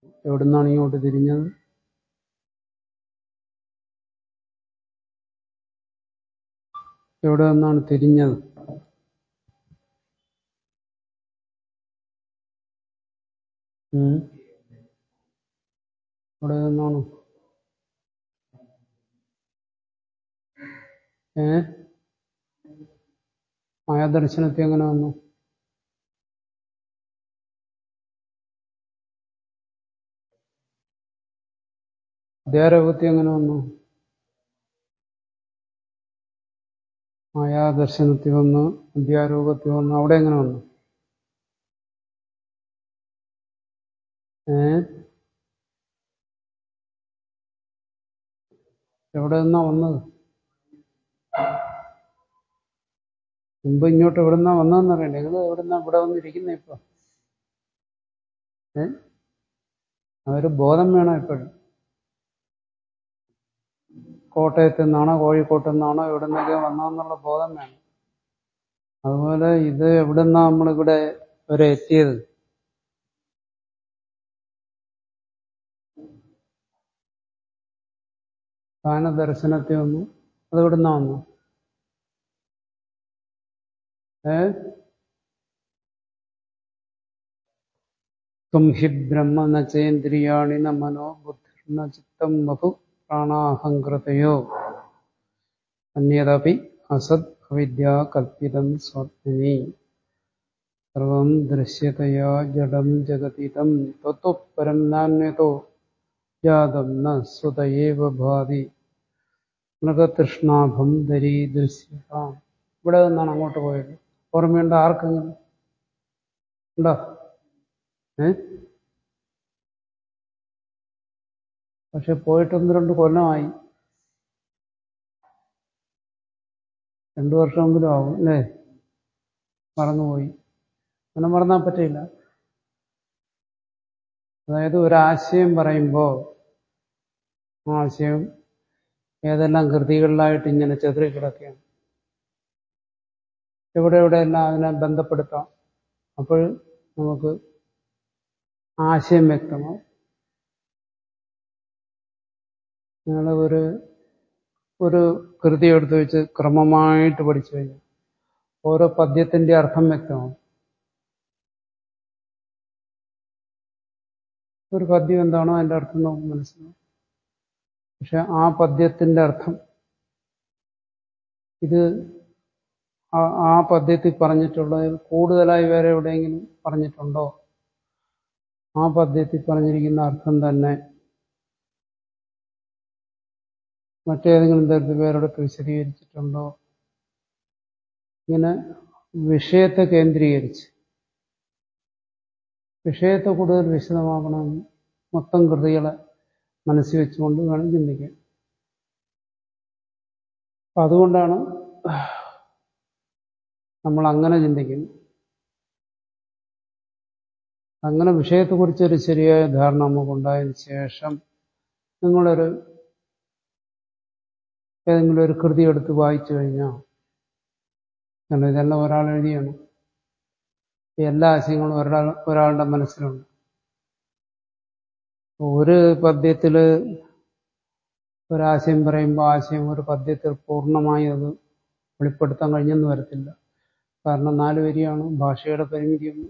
എവിടുന്നാണ് ഇങ്ങോട്ട് തിരിഞ്ഞത് എവിടെ നിന്നാണ് തിരിഞ്ഞത് ഉം? എവിടെ നിന്നാണ് ഏ മായാദർശനത്തെ എങ്ങനെ വന്നു അധ്യാരോഗത്തെ എങ്ങനെ വന്നു മായാദർശനത്തിൽ വന്നു അധ്യാരോഗത്തിൽ വന്നു അവിടെ എങ്ങനെ വന്നു ഏ എവിടെ നിന്നാ വന്നത് മുമ്പ് ഇങ്ങോട്ട് എവിടെ നിന്നാ വന്നതെന്ന് അറിയണ്ടേ നിങ്ങൾ എവിടെ നിന്നാ ഇവിടെ വന്നിരിക്കുന്ന ഇപ്പൊ ഏ അതൊരു ബോധം വേണം എപ്പോഴും കോട്ടയത്ത് നിന്നാണോ കോഴിക്കോട്ട് നിന്നാണോ എവിടെ നിന്നൊക്കെ വന്നതെന്നുള്ള ബോധം വേണം അതുപോലെ ഇത് എവിടെ നിന്നാ നമ്മളിവിടെ വരെ എത്തിയത് സ്ഥാനദർശനത്തിൽ വന്നു അത് എവിടെ നിന്നാ വന്നു ഏ ത്വം ഹി ബ്രഹ്മ ന ചേന്ദ്രിയാണി ന മനോ ബുദ്ധിർന ചിത്തം വപു പ്രാണാഹങ്കൃതയോ അന്യതപി അസത് അവിദ്യ കൽപ്പിതം സ്വാത്മനി സർവം ദൃശ്യതയാ ജഡം ജഗതിതം തത്വപരം നാന്യതോ ജാതം ന സ്വതയേവ ഭാതി മൃഗതൃഷ്ണാഭം ദരീദൃശ്യതാം ഇവിടെ നിന്നാണ് അങ്ങോട്ട് പോയത് ഓർമ്മയുണ്ടോ ആർക്കെങ്കിലും ഉണ്ടോ ഏ പക്ഷെ പോയിട്ട് ഒന്ന് രണ്ട് കൊല്ലമായി രണ്ടു വർഷമെങ്കിലും ആവും അല്ലേ മറന്നുപോയി അങ്ങനെ മറന്നാൻ പറ്റില്ല അതായത് ഒരാശയം പറയുമ്പോൾ ആ ആശയം ഏതെല്ലാം കൃതികളിലായിട്ട് ഇങ്ങനെ ചെതറി കിടക്കുകയാണ് എവിടെ എവിടെയെല്ലാം അതിനെ ബന്ധപ്പെടുത്താം അപ്പോൾ നമുക്ക് ആശയം വ്യക്തമാവും നിങ്ങൾ ഒരു ഒരു കൃതി എടുത്ത് വെച്ച് ക്രമമായിട്ട് പഠിച്ചു കഴിഞ്ഞാൽ ഓരോ പദ്യത്തിന്റെ അർത്ഥം വ്യക്തമാവും ഒരു പദ്യം എന്താണോ അതിന്റെ അർത്ഥം നമുക്ക് മനസ്സിലാവും പക്ഷെ ആ പദ്യത്തിന്റെ അർത്ഥം ഇത് ആ- ആ പദ്യത്തിൽ പറഞ്ഞിട്ടുള്ളതിൽ കൂടുതലായി വേറെ എവിടെയെങ്കിലും പറഞ്ഞിട്ടുണ്ടോ ആ പദ്യത്തിൽ പറഞ്ഞിരിക്കുന്ന അർത്ഥം തന്നെ മറ്റേതെങ്കിലും തരത്തിൽ വേറെടുത്ത് വിശദീകരിച്ചിട്ടുണ്ടോ ഇങ്ങനെ വിഷയത്തെ കേന്ദ്രീകരിച്ച് വിഷയത്തെ കൂടുതൽ വിശദമാക്കണം മൊത്തം കൃതികളെ മനസ്സിൽ വെച്ചുകൊണ്ട് വേണം ചിന്തിക്കാൻ അപ്പൊ അതുകൊണ്ടാണ് നമ്മൾ അങ്ങനെ ചിന്തിക്കുന്നത് അങ്ങനെ വിഷയത്തെക്കുറിച്ചൊരു ശരിയായ ധാരണ നമുക്കുണ്ടായതിനു ശേഷം നിങ്ങളൊരു ഏതെങ്കിലും ഒരു കൃതി എടുത്ത് വായിച്ചു കഴിഞ്ഞാൽ കാരണം ഇതെല്ലാം ഒരാൾ എഴുതിയാണ് ഈ എല്ലാ ആശയങ്ങളും ഒരാൾ ഒരാളുടെ മനസ്സിലുണ്ട് ഒരു പദ്യത്തിൽ ഒരാശയം പറയുമ്പോൾ ആശയം ഒരു പദ്യത്തിൽ പൂർണ്ണമായി അത് വെളിപ്പെടുത്താൻ കഴിഞ്ഞെന്ന് വരത്തില്ല കാരണം നാല് വരിയാണ് ഭാഷയുടെ പരിമിതിയൊന്നും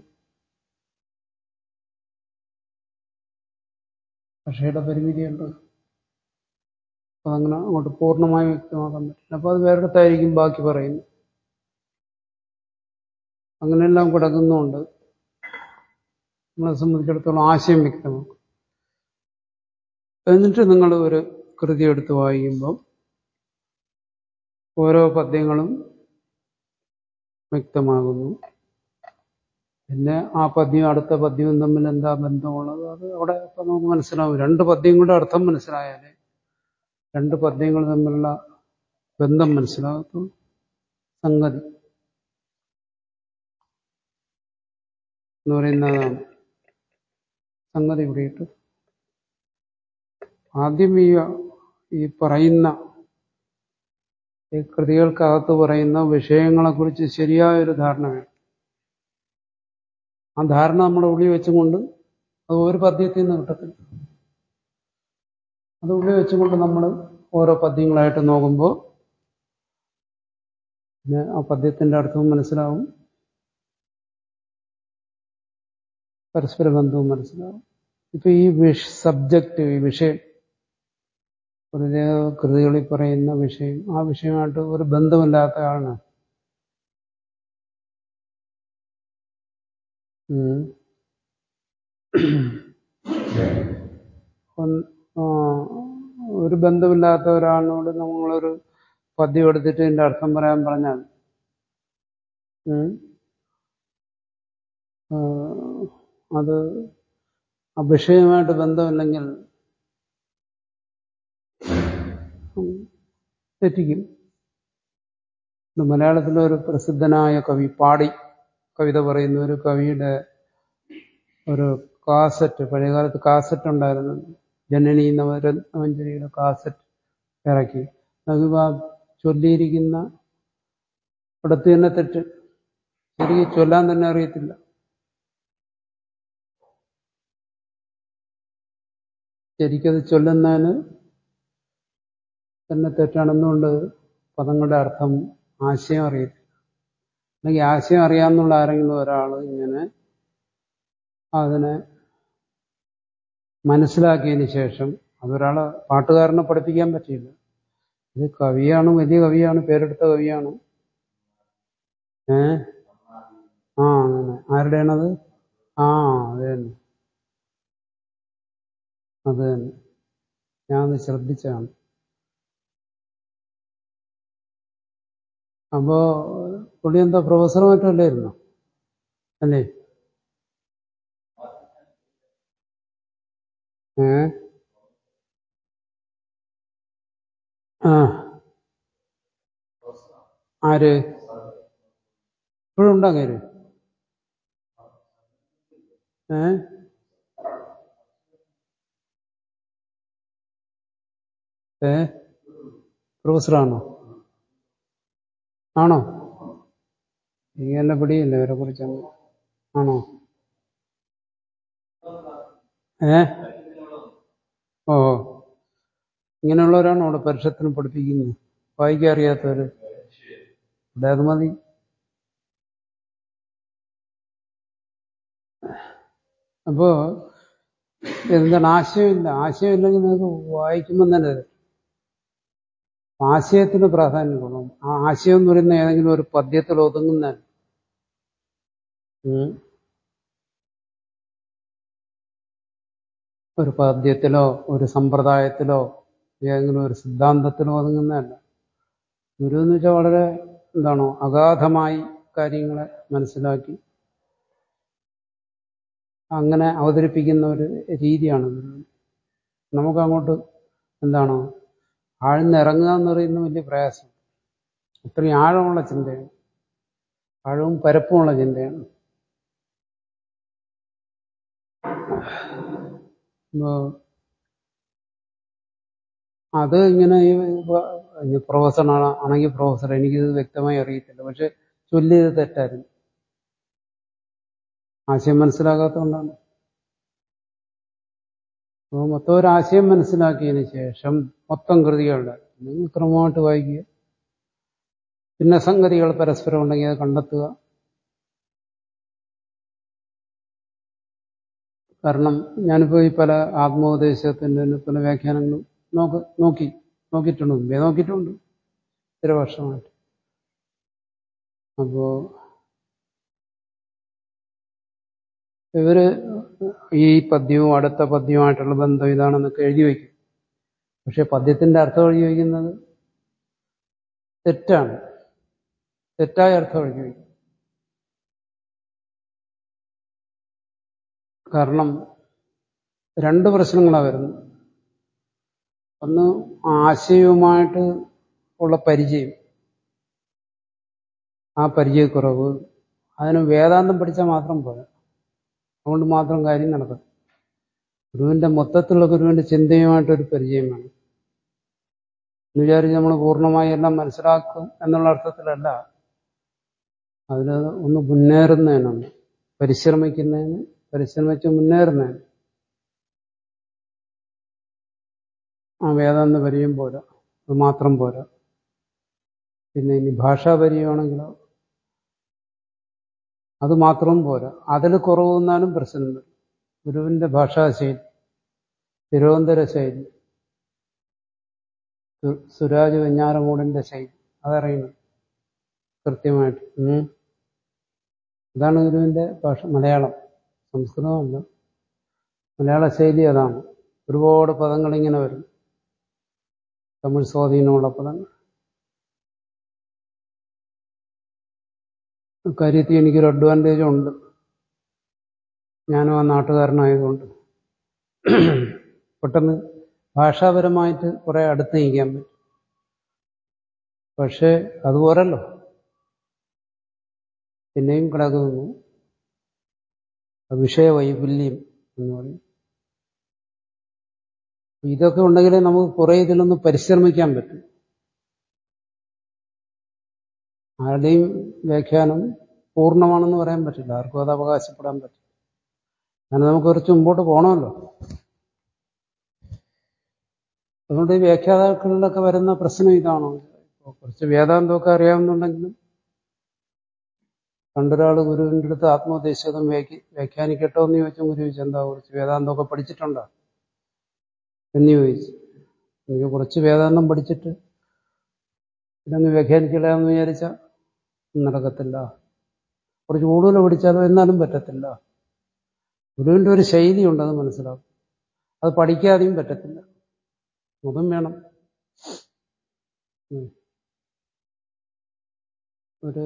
ഭാഷയുടെ പരിമിതിയുണ്ട് അപ്പൊ അങ്ങനെ അങ്ങോട്ട് പൂർണ്ണമായി വ്യക്തമാക്കാൻ പറ്റില്ല അപ്പൊ അത് വേറെടുത്തായിരിക്കും ബാക്കി പറയുന്നത് അങ്ങനെയെല്ലാം കിടക്കുന്നുണ്ട് നമ്മളെ സംബന്ധിച്ചിടത്തോളം ആശയം വ്യക്തമാക്കും എന്നിട്ട് നിങ്ങൾ ഒരു കൃതി എടുത്ത് വായിക്കുമ്പം ഓരോ പദ്യങ്ങളും വ്യക്തമാകുന്നു പിന്നെ ആ പദ്യവും അടുത്ത പദ്യവും തമ്മിൽ എന്താ ബന്ധമുള്ളത് അത് അവിടെ ഇപ്പൊ നമുക്ക് മനസ്സിലാവും രണ്ട് പദ്യങ്ങളുടെ അർത്ഥം മനസ്സിലായാലേ രണ്ട് പദ്യങ്ങൾ തമ്മിലുള്ള ബന്ധം മനസ്സിലാകത്തുള്ളൂ സംഗതി എന്ന് പറയുന്നതാണ് സംഗതി പിടിയിട്ട് ആദ്യം ഈ ഈ പറയുന്ന ഈ കൃതികൾക്കകത്ത് പറയുന്ന വിഷയങ്ങളെക്കുറിച്ച് ശരിയായൊരു ധാരണ വേണം ആ ധാരണ നമ്മുടെ ഉള്ളിൽ വെച്ചുകൊണ്ട് അത് ഒരു പദ്യത്തിൽ നിന്ന് കിട്ടത്തില്ല അത് ഉള്ളിൽ വെച്ചുകൊണ്ട് നമ്മൾ ഓരോ പദ്യങ്ങളായിട്ട് നോക്കുമ്പോൾ പിന്നെ ആ പദ്യത്തിന്റെ അർത്ഥവും മനസ്സിലാവും പരസ്പര ബന്ധവും മനസ്സിലാവും ഇപ്പൊ ഈ വിഷ് സബ്ജക്റ്റ് ഈ വിഷയം പ്രത്യേക കൃതികളിൽ പറയുന്ന വിഷയം ആ വിഷയമായിട്ട് ഒരു ബന്ധമില്ലാത്ത ആളാണ് ഉം. ഒന്ന് ആ, ഒരു ബന്ധമില്ലാത്ത ഒരാളിനോട് നമ്മളൊരു പദ്യം എടുത്തിട്ട് ഇതിന്റെ അർത്ഥം പറയാൻ പറഞ്ഞാൽ ഉം, ആ, അത് ആ വിഷയമായിട്ട് ബന്ധമില്ലെങ്കിൽ ഉം, തെറ്റിക്കും ഇത് മലയാളത്തിലെ ഒരു പ്രസിദ്ധനായ കവി പാടി കവിത പറയുന്ന ഒരു കവിയുടെ ഒരു കാസറ്റ് പഴയകാലത്ത് കാസറ്റ് ഉണ്ടായിരുന്നു ജനനി നവരത്നമഞ്ജരിയുടെ കാസറ്റ് ഇറക്കി അത് ആ ചൊല്ലിയിരിക്കുന്ന ഇടത്ത് തന്നെ തെറ്റ് ശരിക്കും ചൊല്ലാൻ തന്നെ അറിയത്തില്ല ശരിക്കത് ചൊല്ലുന്നതിന് തന്നെ തെറ്റാണെന്നുകൊണ്ട് പദങ്ങളുടെ അർത്ഥം ആശയം അറിയത്തില്ല അല്ലെങ്കിൽ ആശയം അറിയാമെന്നുള്ള ആരെങ്കിലും ഒരാൾ ഇങ്ങനെ അതിനെ മനസ്സിലാക്കിയതിന് ശേഷം അതൊരാളെ പാട്ടുകാരനെ പഠിപ്പിക്കാൻ പറ്റില്ല ഇത് കവിയാണ് വലിയ കവിയാണ് പേരെടുത്ത കവിയാണ് ഏ ആ അങ്ങനെ ആരുടെയാണത് ആ അത് തന്നെ അത് തന്നെ ഞാനത് ശ്രദ്ധിച്ചതാണ് അപ്പോ പുള്ളി എന്താ പ്രൊഫസർ മറ്റോ അല്ലായിരുന്നോ അല്ലേ ഏ ആ ആര് ഇപ്പോഴും ഉണ്ടോ അങ്ങേര് ഏ ഏ പ്രൊഫസറാണോ ആണോ നീ എന്നെ പിടിയില്ല ഇവരെ കുറിച്ചൊന്നും ആണോ ഏ ഓ ഇങ്ങനെയുള്ളവരാണോ അവിടെ പരിഷത്തിന് പഠിപ്പിക്കുന്നത് വായിക്കാൻ അറിയാത്തവര് ഇവിടെ അത് മതി അപ്പോ എന്താണ് ആശയമില്ല ആശയമില്ലെങ്കിൽ നിങ്ങൾക്ക് വായിക്കുമ്പോൾ തന്നെ അറിയാം. ആശയത്തിന് പ്രാധാന്യം കൊടുക്കണം ആ ആശയം എന്ന് പറയുന്ന ഏതെങ്കിലും ഒരു പദ്യത്തിൽ ഒതുങ്ങുന്ന ഉം. ഒരു പദ്യത്തിലോ ഒരു സമ്പ്രദായത്തിലോ ഏതെങ്കിലും ഒരു സിദ്ധാന്തത്തിലോ ഒതുങ്ങുന്നതല്ല ഗുരു എന്ന് വെച്ചാൽ വളരെ എന്താണോ അഗാധമായി കാര്യങ്ങളെ മനസ്സിലാക്കി അങ്ങനെ അവതരിപ്പിക്കുന്ന ഒരു രീതിയാണ് ഗുരു നമുക്ക് അങ്ങോട്ട് എന്താണോ ആഴ്ന്നിറങ്ങുക എന്ന് പറയുന്നത് വലിയ പ്രയാസം അത്രയും ആഴമുള്ള ചിന്തയാണ് ആഴവും പരപ്പുമുള്ള ചിന്തയാണ് അപ്പോ അത് ഇങ്ങനെ ഈ ഇനി പ്രൊഫസർ ആണെങ്കിൽ പ്രൊഫസർ എനിക്കിത് വ്യക്തമായി അറിയത്തില്ല പക്ഷെ ചൊല്ലിയത് തെറ്റായിരുന്നു ആശയം മനസ്സിലാകാത്തതുകൊണ്ടാണ് അപ്പോൾ മൊത്തം ഒരു ആശയം മനസ്സിലാക്കിയതിന് ശേഷം മൊത്തം കൃതികളുടെ നിങ്ങൾ ക്രമമായിട്ട് വായിക്കുക പിന്നെ സംഗതികൾ പരസ്പരം ഉണ്ടെങ്കിൽ അത് കണ്ടെത്തുക കാരണം ഞാനിപ്പോൾ ഈ പല ആത്മോപദേശത്തിന്റെ പല വ്യാഖ്യാനങ്ങളും നോക്ക് നോക്കി നോക്കിയിട്ടുണ്ട് മുമ്പേ നോക്കിയിട്ടുണ്ട് ഇത്ര വർഷമായിട്ട് അപ്പോ ഇവര് ഈ പദ്യവും അടുത്ത പദ്യവുമായിട്ടുള്ള ബന്ധം ഇതാണെന്നൊക്കെ എഴുതി വയ്ക്കും പക്ഷെ പദ്യത്തിന്റെ അർത്ഥം എഴുതി വയ്ക്കുന്നത് തെറ്റാണ് തെറ്റായ അർത്ഥം എഴുതി വയ്ക്കും കാരണം രണ്ട് പ്രശ്നങ്ങളാണ് വരുന്നത് ഒന്ന് ആശയവുമായിട്ട് ഉള്ള പരിചയം ആ പരിചയക്കുറവ് അതിന് വേദാന്തം പഠിച്ചാൽ മാത്രം പോരാ അതുകൊണ്ട് മാത്രം കാര്യം നടക്കും ഗുരുവിന്റെ മൊത്തത്തിലുള്ള ഗുരുവിന്റെ ചിന്തയുമായിട്ടൊരു പരിചയം വേണം എന്ന് വിചാരിച്ച് നമ്മൾ പൂർണ്ണമായി എല്ലാം മനസ്സിലാക്കും എന്നുള്ള അർത്ഥത്തിലല്ല അതിൽ ഒന്ന് മുന്നേറുന്നതിനാണ് പരിശ്രമിക്കുന്നതിന് പരിശ്രമിച്ച് മുന്നേറുന്നതിന് ആ വേദാന്ത പരിചയം പോരാ അത് മാത്രം പോരാ പിന്നെ ഇനി ഭാഷാ പരിചയമാണെങ്കിലോ അത് മാത്രവും പോരാ അതിൽ കുറവ് വന്നാലും പ്രശ്നം വരും ഗുരുവിന്റെ ഭാഷാശൈലി തിരുവനന്തപുര ശൈലി സു- സുരാജ് വെഞ്ഞാറമൂടിന്റെ ശൈലി അതറിയണം കൃത്യമായിട്ട് ഉം. അതാണ് ഗുരുവിന്റെ ഭാഷ മലയാളം സംസ്കൃതമല്ല മലയാള ശൈലി അതാണ് ഒരുപാട് പദങ്ങൾ ഇങ്ങനെ വരും തമിഴ് സ്വാധീനമുള്ള പദങ്ങൾ കാര്യത്തിൽ എനിക്കൊരു അഡ്വാൻറ്റേജ് ഉണ്ട് ഞാനും ആ നാട്ടുകാരനായതുകൊണ്ട് പെട്ടെന്ന് ഭാഷാപരമായിട്ട് കുറെ അടുത്ത് നിൽക്കാൻ പറ്റും പക്ഷെ അതുപോരല്ലോ പിന്നെയും കിടക്കുന്നു വിഷയ വൈപുല്യം എന്ന് പറയും ഇതൊക്കെ ഉണ്ടെങ്കിലേ നമുക്ക് കുറെ ഇതിലൊന്ന് പരിശ്രമിക്കാൻ പറ്റും ആരുടെയും വ്യാഖ്യാനം പൂർണ്ണമാണെന്ന് പറയാൻ പറ്റില്ല ആർക്കും അത് അവകാശപ്പെടാൻ പറ്റില്ല കാരണം നമുക്ക് കുറച്ച് മുമ്പോട്ട് പോകണമല്ലോ അതുകൊണ്ട് ഈ വ്യാഖ്യാതാക്കളിലൊക്കെ വരുന്ന പ്രശ്നം ഇതാണോ ഇപ്പൊ കുറച്ച് വേദാന്തമൊക്കെ അറിയാവുന്നുണ്ടെങ്കിലും പണ്ടൊരാൾ ഗുരുവിൻ്റെ അടുത്ത് ആത്മോദ്ദേശകം വ്യാഖ്യ വ്യാഖ്യാനിക്കട്ടോ എന്ന് ചോദിച്ചു ഗുരു ചോദിച്ചു എന്താ കുറച്ച് വേദാന്തമൊക്കെ പഠിച്ചിട്ടുണ്ടോ എന്ന് ചോദിച്ചു എനിക്ക് കുറച്ച് വേദാന്തം പഠിച്ചിട്ട് ഇതൊന്ന് വ്യാഖ്യാനിക്കില്ല എന്ന് വിചാരിച്ചാൽ നടക്കത്തില്ല കുറച്ച് കൂടുതൽ പഠിച്ചാലോ എന്നാലും പറ്റത്തില്ല ഗുരുവിൻ്റെ ഒരു ശൈലിയുണ്ട് അത് മനസ്സിലാവും അത് പഠിക്കാതെയും പറ്റത്തില്ല അതും വേണം ഉം. ഒരു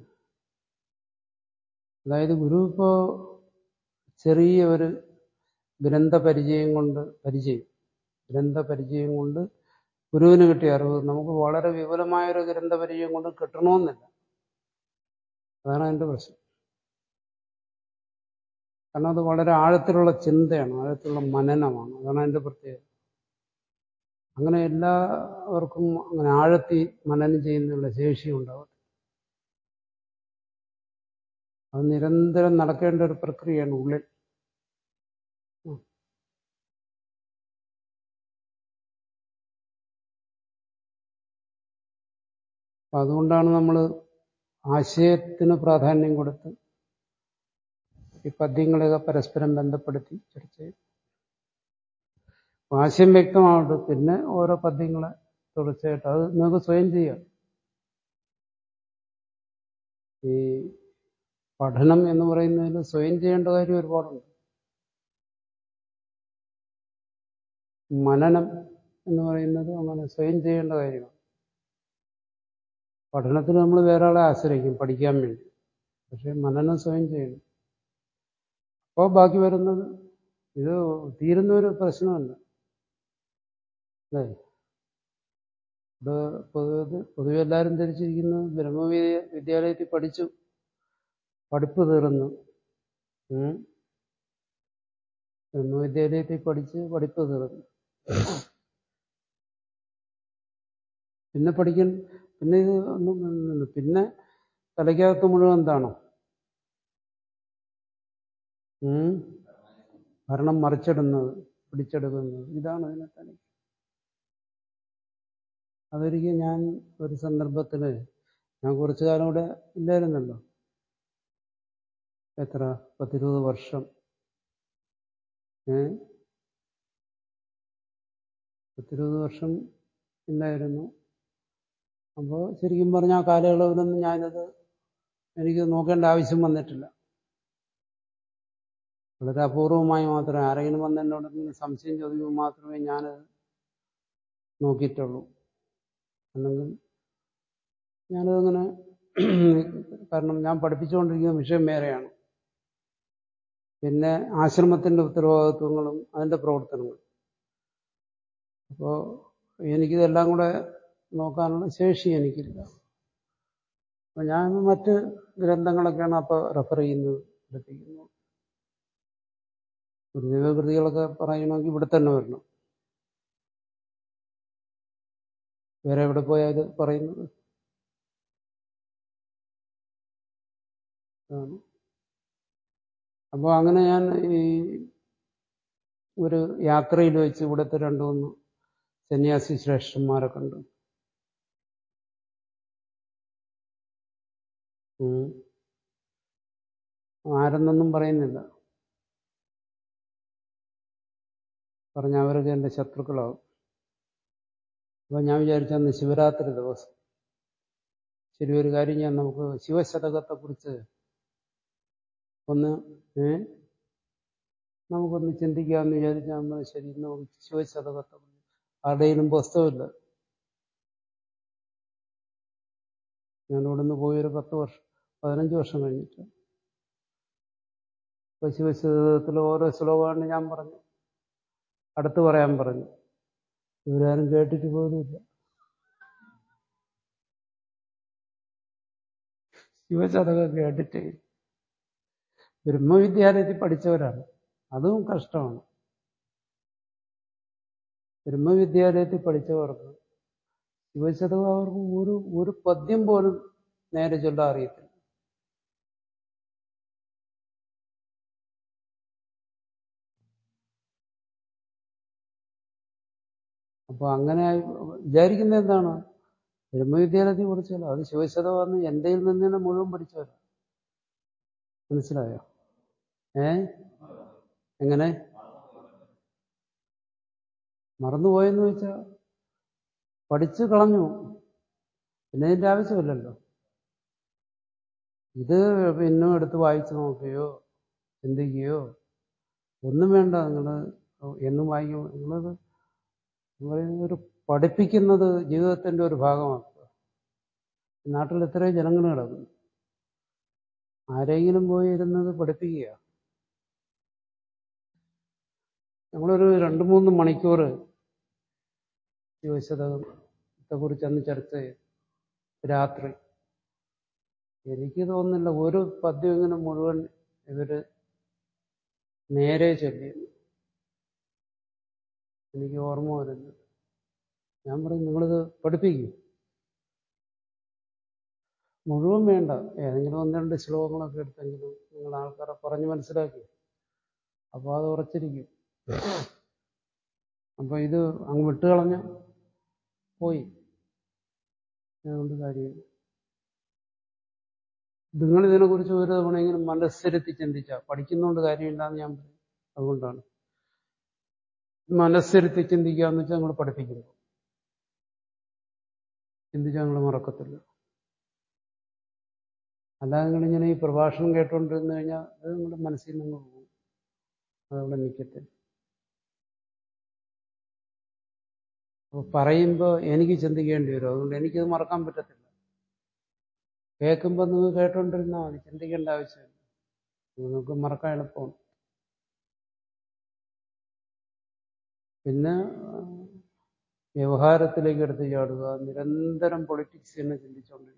അതായത് ഗുരു ഇപ്പോ ചെറിയ ഒരു ഗ്രന്ഥപരിചയം കൊണ്ട് പരിചയം ഗ്രന്ഥപരിചയം കൊണ്ട് ഗുരുവിന് കിട്ടിയ അറിവ് നമുക്ക് വളരെ വിപുലമായ ഒരു ഗ്രന്ഥപരിചയം കൊണ്ട് കിട്ടണമെന്നില്ല അതാണ് അതിന്റെ പ്രശ്നം കാരണം അത് വളരെ ആഴത്തിലുള്ള ചിന്തയാണ് ആഴത്തിലുള്ള മനനമാണ് അതാണ് അതിന്റെ പ്രത്യേകത അങ്ങനെ എല്ലാവർക്കും അങ്ങനെ ആഴത്തി മനനം ചെയ്യുന്നതിനുള്ള ശേഷി ഉണ്ടാവും അത് നിരന്തരം നടക്കേണ്ട ഒരു പ്രക്രിയയാണ് ഉള്ളിൽ ഉം. അപ്പൊ അതുകൊണ്ടാണ് നമ്മൾ ആശയത്തിന് പ്രാധാന്യം കൊടുത്ത് ഈ പദ്യങ്ങളെയൊക്കെ പരസ്പരം ബന്ധപ്പെടുത്തി ചർച്ച ചെയ്യും അപ്പൊ ആശയം വ്യക്തമാവട്ടെ പിന്നെ ഓരോ പദ്യങ്ങളെ തുടർച്ചയായിട്ട് അത് നിങ്ങൾക്ക് സ്വയം ചെയ്യാം ഈ പഠനം എന്ന് പറയുന്നതിൽ സ്വയം ചെയ്യേണ്ട കാര്യം ഒരുപാടുണ്ട് മനനം എന്ന് പറയുന്നത് അങ്ങനെ സ്വയം ചെയ്യേണ്ട കാര്യമാണ് പഠനത്തിന് നമ്മൾ വേറെ ആളെ ആശ്രയിക്കും പഠിക്കാൻ വേണ്ടി പക്ഷെ മനനം സ്വയം ചെയ്യണം അപ്പോൾ ബാക്കി വരുന്നത് ഇത് തീരുന്ന ഒരു പ്രശ്നമല്ല അല്ലേ ഇത് പൊതുവെ പൊതുവെ എല്ലാവരും ധരിച്ചിരിക്കുന്നത് ബ്രഹ്മവിദ്യ വിദ്യാലയത്തിൽ പഠിച്ചു പഠിപ്പ് തീർന്നു ഉം. ബ്രഹ്മവിദ്യാലയത്തിൽ പഠിച്ച് പഠിപ്പ് തീർന്നു പിന്നെ പഠിക്കാൻ പിന്നെ ഇത് ഒന്നും ഒന്നും- പിന്നെ തലയ്ക്കകത്ത് മുഴുവൻ എന്താണോ ഉം? ഭരണം മറിച്ചിടുന്നത് പിടിച്ചെടുക്കുന്നത് ഇതാണ് അതിനെ തല അതൊരിക്കൽ ഞാൻ ഒരു സന്ദർഭത്തിൽ ഞാൻ കുറച്ചു കാലം ഇവിടെ ഇല്ലായിരുന്നല്ലോ എത്ര പത്തിരുപത് വർഷം ഏ പത്തിരുപത് വർഷം ഇല്ലായിരുന്നു അപ്പോൾ ശരിക്കും പറഞ്ഞാൽ ആ കാലയളവിലൊന്നും ഞാനത് എനിക്ക് നോക്കേണ്ട ആവശ്യം വന്നിട്ടില്ല വളരെ അപൂർവമായി മാത്രമേ ആരെങ്കിലും വന്ന് എന്നോട് എന്തെങ്കിലും സംശയം ചോദിക്കുമ്പോൾ മാത്രമേ ഞാനത് നോക്കിയിട്ടുള്ളൂ അല്ലെങ്കിൽ ഞാനതങ്ങനെ കാരണം ഞാൻ പഠിപ്പിച്ചുകൊണ്ടിരിക്കുന്ന വിഷയം വേറെയാണ് പിന്നെ ആശ്രമത്തിന്റെ ഉത്തരവാദിത്വങ്ങളും അതിന്റെ പ്രവർത്തനങ്ങളും അപ്പോൾ എനിക്കിതെല്ലാം കൂടെ നോക്കാനുള്ള ശേഷി എനിക്കില്ല അപ്പൊ ഞാൻ മറ്റ് ഗ്രന്ഥങ്ങളൊക്കെയാണ് അപ്പോൾ റെഫർ ചെയ്യുന്നത് പഠിപ്പിക്കുന്നത് ഗുരുദേവ കൃതികളൊക്കെ പറയണമെങ്കിൽ ഇവിടെ തന്നെ വരണം വേറെ എവിടെ പോയാൽ പറയുന്നത് ആണ് അപ്പോൾ അങ്ങനെ ഞാൻ ഈ ഒരു യാത്രയിൽ വെച്ച് ഇവിടുത്തെ രണ്ടു മൂന്ന് സന്യാസി ശ്രേഷ്ഠന്മാരെ കണ്ടു ഉം. ആരെന്നൊന്നും പറയുന്നില്ല പറഞ്ഞ അവരൊക്കെ എൻ്റെ ശത്രുക്കളാവും അപ്പൊ ഞാൻ വിചാരിച്ച അന്ന് ശിവരാത്രി ദിവസം ശരി ഒരു കാര്യം ഞാൻ നമുക്ക് ശിവശതകത്തെ കുറിച്ച് ഒന്ന് ഏ നമുക്കൊന്ന് ചിന്തിക്കാമെന്ന് വിചാരിച്ചാൽ നമ്മൾ ശരി ഇന്ന് നമുക്ക് ശിവശതകത്തെ കുറിച്ച് ആരുടെയും പുസ്തകമില്ല ഞാൻ ഇവിടുന്ന് പോയൊരു പത്ത് വർഷം പതിനഞ്ച് വർഷം കഴിഞ്ഞിട്ട് ഇപ്പൊ ശിവശതകത്തിലെ ഓരോ ശ്ലോകമാണ് ഞാൻ പറഞ്ഞു അടുത്ത് പറയാൻ പറഞ്ഞു ഇവരാരും കേട്ടിട്ട് പോലുമില്ല ശിവശതകം കേട്ടിട്ട് ബ്രഹ്മവിദ്യാലയത്തിൽ പഠിച്ചവരാണ് അതും കഷ്ടമാണ് ബ്രഹ്മവിദ്യാലയത്തിൽ പഠിച്ചവർക്ക് ശിവശതകം അവർക്ക് ഒരു ഒരു പദ്യം പോലും നേരെ ചൊല്ലാൻ അറിയത്തില്ല അപ്പൊ അങ്ങനെ വിചാരിക്കുന്നത് എന്താണ് ബ്രഹ്മവിദ്യാലയത്തിൽ പഠിച്ചല്ലോ അത് ശിവശതമാണെന്ന് എന്റെയിൽ നിന്ന് തന്നെ മുഴുവൻ പഠിച്ചവരാ മനസ്സിലായോ ഏ എങ്ങനെ മറന്നുപോയെന്ന് വെച്ചാൽ പഠിച്ചു കളഞ്ഞു പിന്നെ ഇതിന്റെ ആവശ്യമില്ലല്ലോ ഇത് പിന്നെ എടുത്ത് വായിച്ചു നോക്കുകയോ ചിന്തിക്കുകയോ ഒന്നും വേണ്ട നിങ്ങൾ എന്നും വായിക്കും നിങ്ങളത് ഒരു പഠിപ്പിക്കുന്നത് ജീവിതത്തിന്റെ ഒരു ഭാഗമാക്കുക നാട്ടിൽ എത്രയോ ജനങ്ങൾ കിടക്കുന്നു ആരെങ്കിലും പോയി ഇരുന്നത് പഠിപ്പിക്കുക ഞങ്ങളൊരു രണ്ട് മൂന്ന് മണിക്കൂർ ശിവശതകത്തെ കുറിച്ച് അന്ന് ചർച്ച ചെയ്തു രാത്രി എനിക്ക് തോന്നുന്നില്ല ഒരു പദ്യം ഇങ്ങനെ മുഴുവൻ ഇവര് നേരെ ചൊല്ലി എനിക്ക് ഓർമ്മ വരുന്നു ഞാൻ പറയും നിങ്ങളിത് പഠിപ്പിക്കും മുഴുവൻ വേണ്ട ഏതെങ്കിലും ഒന്ന് രണ്ട് ശ്ലോകങ്ങളൊക്കെ എടുത്തെങ്കിലും നിങ്ങൾ ആൾക്കാരെ പറഞ്ഞ് മനസ്സിലാക്കി അപ്പോൾ അത് ഉറച്ചിരിക്കും അപ്പൊ ഇത് അങ്ങ് വിട്ടുകളഞ്ഞ പോയി അതുകൊണ്ട് കാര്യമില്ല നിങ്ങൾ ഇതിനെക്കുറിച്ച് ഒരു തവണയെങ്കിലും മനസ്സിരുത്തി ചിന്തിച്ച പഠിക്കുന്നതുകൊണ്ട് കാര്യമില്ലാന്ന് ഞാൻ പറയും അതുകൊണ്ടാണ് മനസ്സിരുത്തി ചിന്തിക്കുക എന്ന് വെച്ചാൽ നമ്മൾ പഠിപ്പിക്കുന്നു ചിന്തിച്ചാൽ നിങ്ങൾ മറക്കത്തില്ല അല്ലാതെ നിങ്ങളിങ്ങനെ ഈ പ്രഭാഷണം കേട്ടുകൊണ്ടിരുന്നു കഴിഞ്ഞാൽ അത് നിങ്ങളുടെ മനസ്സിൽ നിന്ന് പോകും അതവിടെ നിൽക്കത്തില്ല അപ്പൊ പറയുമ്പോൾ എനിക്ക് ചിന്തിക്കേണ്ടി വരും അതുകൊണ്ട് എനിക്കത് മറക്കാൻ പറ്റത്തില്ല കേൾക്കുമ്പോൾ നിങ്ങൾ കേട്ടോണ്ടിരുന്നാൽ മതി ചിന്തിക്കേണ്ട ആവശ്യമില്ല നിങ്ങൾക്ക് മറക്കാൻ എളുപ്പമാണ് പിന്നെ വ്യവഹാരത്തിലേക്ക് എടുത്ത് ചാടുക നിരന്തരം പൊളിറ്റിക്സ് തന്നെ ചിന്തിച്ചുകൊണ്ടിരിക്കുക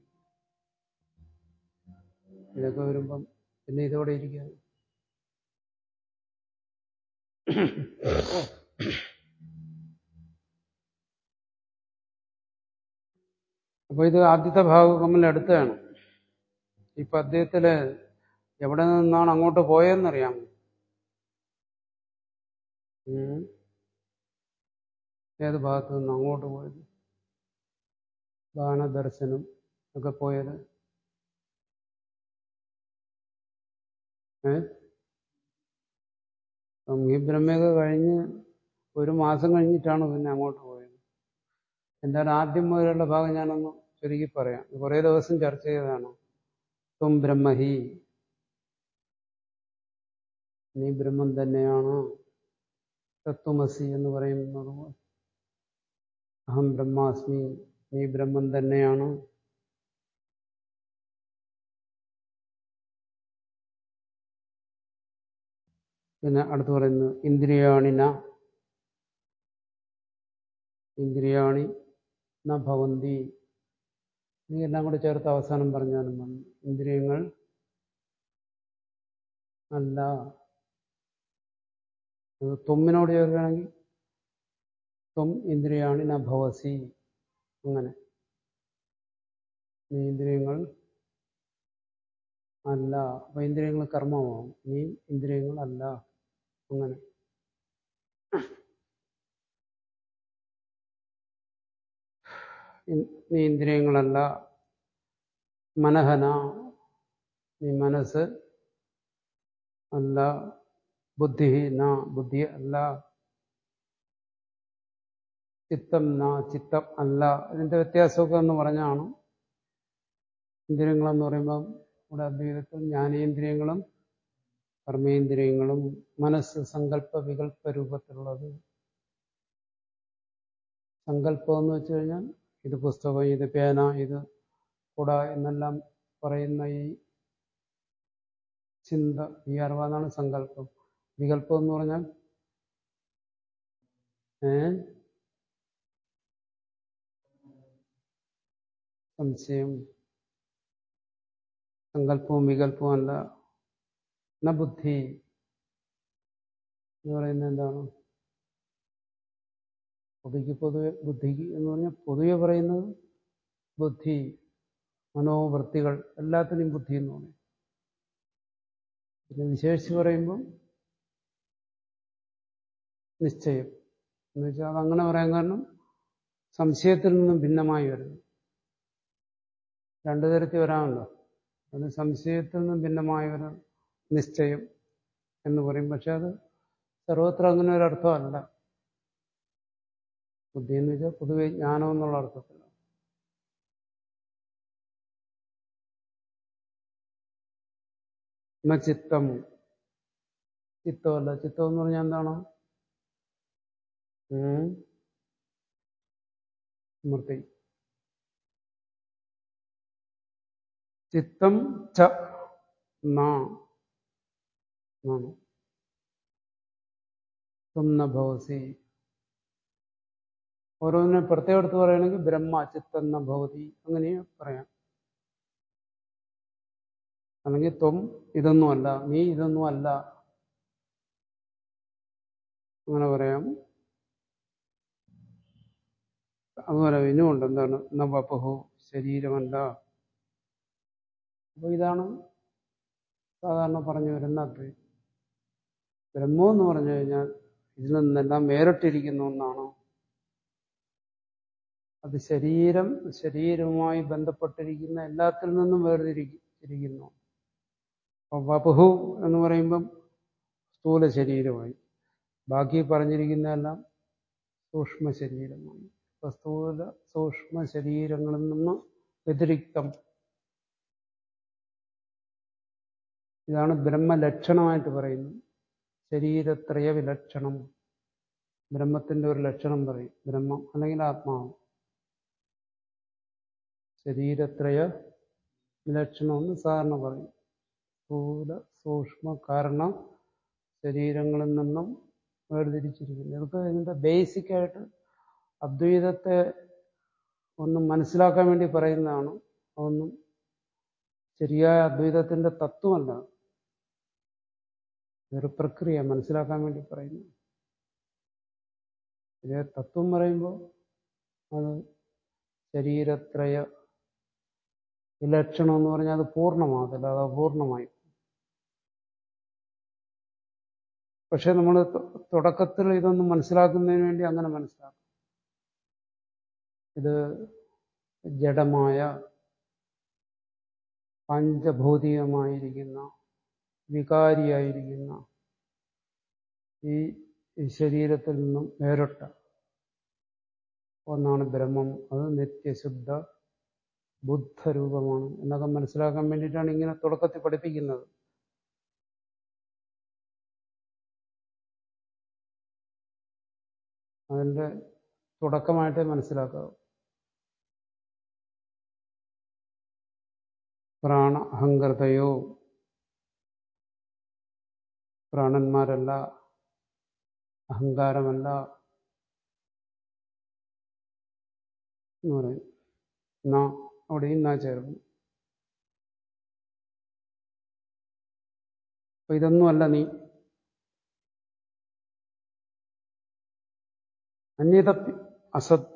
ഇതൊക്കെ വരുമ്പം പിന്നെ ഇതോടെ ഇരിക്കുക അപ്പൊ ഇത് ആദ്യത്തെ ഭാഗം തമ്മിൽ അടുത്താണ് ഈ പദ്യത്തില് എവിടെ നിന്നാണ് അങ്ങോട്ട് പോയതെന്നറിയാമോ ഉം. ഏത് ഭാഗത്തു നിന്ന് അങ്ങോട്ട് പോയത് ബാണദർശനം ഒക്കെ പോയത് ഏ ഈ ബ്രഹ്മയൊക്കെ കഴിഞ്ഞ് ഒരു മാസം കഴിഞ്ഞിട്ടാണ് പിന്നെ അങ്ങോട്ട് പോയത് എന്തായാലും ആദ്യം മുതലുള്ള ഭാഗം ഞാനൊന്ന് ചുരുക്കി പറയാം കുറേ ദിവസം ചർച്ച ചെയ്തതാണ് ത്വം ബ്രഹ്മഹി നീ ബ്രഹ്മം തന്നെയാണ് തത്വമസി എന്ന് പറയുന്നത് പോലെ അഹം ബ്രഹ്മാസ്മി നീ ബ്രഹ്മം തന്നെയാണ് പിന്നെ അടുത്ത് പറയുന്നു ഇന്ദ്രിയാണിന ഇന്ദ്രിയാണി ന ഭവന്തി നീ എല്ലാം കൂടെ ചേർത്ത് അവസാനം പറഞ്ഞാലും മതി ഇന്ദ്രിയങ്ങൾ അല്ല അത് ത്വമ്മിനോട് ചേർക്കുകയാണെങ്കിൽ ത്വം ഇന്ദ്രിയാണി ന ഭവസി അങ്ങനെ നീ ഇന്ദ്രിയങ്ങൾ അല്ല അപ്പൊ ഇന്ദ്രിയങ്ങൾ കർമ്മമാവും നീ ഇന്ദ്രിയങ്ങൾ അല്ല അങ്ങനെ നീ ഇന്ദ്രിയങ്ങളല്ല മനഹന നീ മനസ്സ് അല്ല ബുദ്ധി ന ബുദ്ധി അല്ല ചിത്തം ന ചിത്തം അല്ല ഇതിന്റെ വ്യത്യാസമൊക്കെ എന്ന് പറഞ്ഞാണ് ഇന്ദ്രിയങ്ങളെന്ന് പറയുമ്പം ഇവിടെ അദ്വൈതത്തിൽ ജ്ഞാനേന്ദ്രിയങ്ങളും കർമ്മേന്ദ്രിയങ്ങളും മനസ്സ് സങ്കല്പ വികല്പ രൂപത്തിലുള്ളത് സങ്കല്പം എന്ന് വെച്ച് കഴിഞ്ഞാൽ ഇത് പുസ്തകം ഇത് പേന ഇത് കുട എന്നെല്ലാം പറയുന്ന ഈ ചിന്ത ഈ അറിവാന്നാണ് സങ്കല്പം വികല്പം എന്ന് പറഞ്ഞാൽ ഏ സംശയം സങ്കല്പവും വികല്പവും അല്ല ന ബുദ്ധി എന്ന് പറയുന്നത് എന്താണ് ബുദ്ധിക്ക് പൊതുവെ ബുദ്ധിക്ക് എന്ന് പറഞ്ഞാൽ പൊതുവെ പറയുന്നത് ബുദ്ധി മനോവൃത്തികൾ എല്ലാത്തിനും ബുദ്ധി എന്ന് പറയും പിന്നെ വിശേഷിച്ച് പറയുമ്പോൾ നിശ്ചയം എന്ന് വെച്ചാൽ അതങ്ങനെ പറയാൻ കാരണം സംശയത്തിൽ നിന്നും ഭിന്നമായി വരുന്നു രണ്ടു തരത്തിൽ വരാമല്ലോ അത് സംശയത്തിൽ നിന്നും ഭിന്നമായ ഒരു നിശ്ചയം എന്ന് പറയും പക്ഷെ അത് സർവത്ര അങ്ങനെ ഒരു അർത്ഥമല്ല ബുദ്ധി എന്ന് വെച്ചാൽ പൊതുവെ ജ്ഞാനം എന്നുള്ള അർത്ഥത്തിലാണ് എന്ന ചിത്തം ചിത്തമല്ല ചിത്തം എന്ന് പറഞ്ഞാൽ എന്താണ് സ്മൃതി ചിത്തം ച നാണ് ഭവസി ഓരോന്നിനെ പ്രത്യേകം എടുത്ത് പറയുകയാണെങ്കിൽ ബ്രഹ്മ ചിത്തന്ന ഭവതി അങ്ങനെ പറയാം അല്ലെങ്കിൽ ത്വം ഇതൊന്നുമല്ല നീ ഇതൊന്നും അല്ല അങ്ങനെ പറയാം അതുപോലെ ഇനുമുണ്ട് എന്താണ് നവപഹു ശരീരമല്ല അപ്പോൾ ഇതാണ് സാധാരണ പറഞ്ഞു വരുന്ന അദ്വൈതം ബ്രഹ്മം എന്ന് പറഞ്ഞു കഴിഞ്ഞാൽ ഇതിൽ നിന്നെല്ലാം വേറിട്ടിരിക്കുന്ന ഒന്നാണ് അത് ശരീരം ശരീരവുമായി ബന്ധപ്പെട്ടിരിക്കുന്ന എല്ലാത്തിൽ നിന്നും വേർതിരിക്കുന്നു അപ്പോൾ വപഹു എന്ന് പറയുമ്പം സ്ഥൂല ശരീരമായി ബാക്കി പറഞ്ഞിരിക്കുന്നതെല്ലാം സൂക്ഷ്മ ശരീരമായി അപ്പോൾ സ്ഥൂല സൂക്ഷ്മ ശരീരങ്ങളിൽ നിന്ന് വ്യതിരിക്തം ഇതാണ് ബ്രഹ്മലക്ഷണമായിട്ട് പറയുന്നത് ശരീരത്രയ വിലക്ഷണം ബ്രഹ്മത്തിന്റെ ഒരു ലക്ഷണം പറയും ബ്രഹ്മം അല്ലെങ്കിൽ ആത്മാവ് ശരീരത്രയ വിലക്ഷണമെന്ന് സാധാരണ പറയും സ്ഥൂല സൂക്ഷ്മ കാരണം ശരീരങ്ങളിൽ നിന്നും വേർതിരിച്ചിരിക്കുന്നു ഇതൊക്കെ ഇതിന്റെ ബേസിക് ആയിട്ട് അദ്വൈതത്തെ ഒന്ന് മനസ്സിലാക്കാൻ വേണ്ടി പറയുന്നതാണ് അതൊന്നും ശരിയായ അദ്വൈതത്തിന്റെ തത്വമല്ല ഇതൊരു പ്രക്രിയ മനസ്സിലാക്കാൻ വേണ്ടി പറയുന്നു ഇതേ തത്വം പറയുമ്പോൾ അത് ശരീരത്രയ വിലക്ഷണം എന്ന് പറഞ്ഞാൽ അത് പൂർണ്ണമാകത്തില്ല അത് അപൂർണമായി പക്ഷെ നമ്മൾ തുടക്കത്തിൽ ഇതൊന്നും മനസ്സിലാക്കുന്നതിന് വേണ്ടി അങ്ങനെ മനസ്സിലാക്കും ഇത് ജഡമായ പഞ്ചഭൗതികമായിരിക്കുന്ന വികാരിയായിരിക്കുന്ന ഈ ശരീരത്തിൽ നിന്നും വേറിട്ട ഒന്നാണ് ബ്രഹ്മം അത് നിത്യശുദ്ധ ബുദ്ധരൂപമാണ് എന്നൊക്കെ മനസ്സിലാക്കാൻ വേണ്ടിയിട്ടാണ് ഇങ്ങനെ തുടക്കത്തിൽ പഠിപ്പിക്കുന്നത് അതിൻ്റെ തുടക്കമായിട്ടേ മനസ്സിലാക്കാവൂ പ്രാണ അഹങ്കൃതയോ പ്രാണന്മാരല്ല അഹങ്കാരമല്ല എന്ന് പറയും നാ അവിടെയും നാ ചേർന്നു അപ്പൊ ഇതൊന്നുമല്ല നീ അന്യത അസത്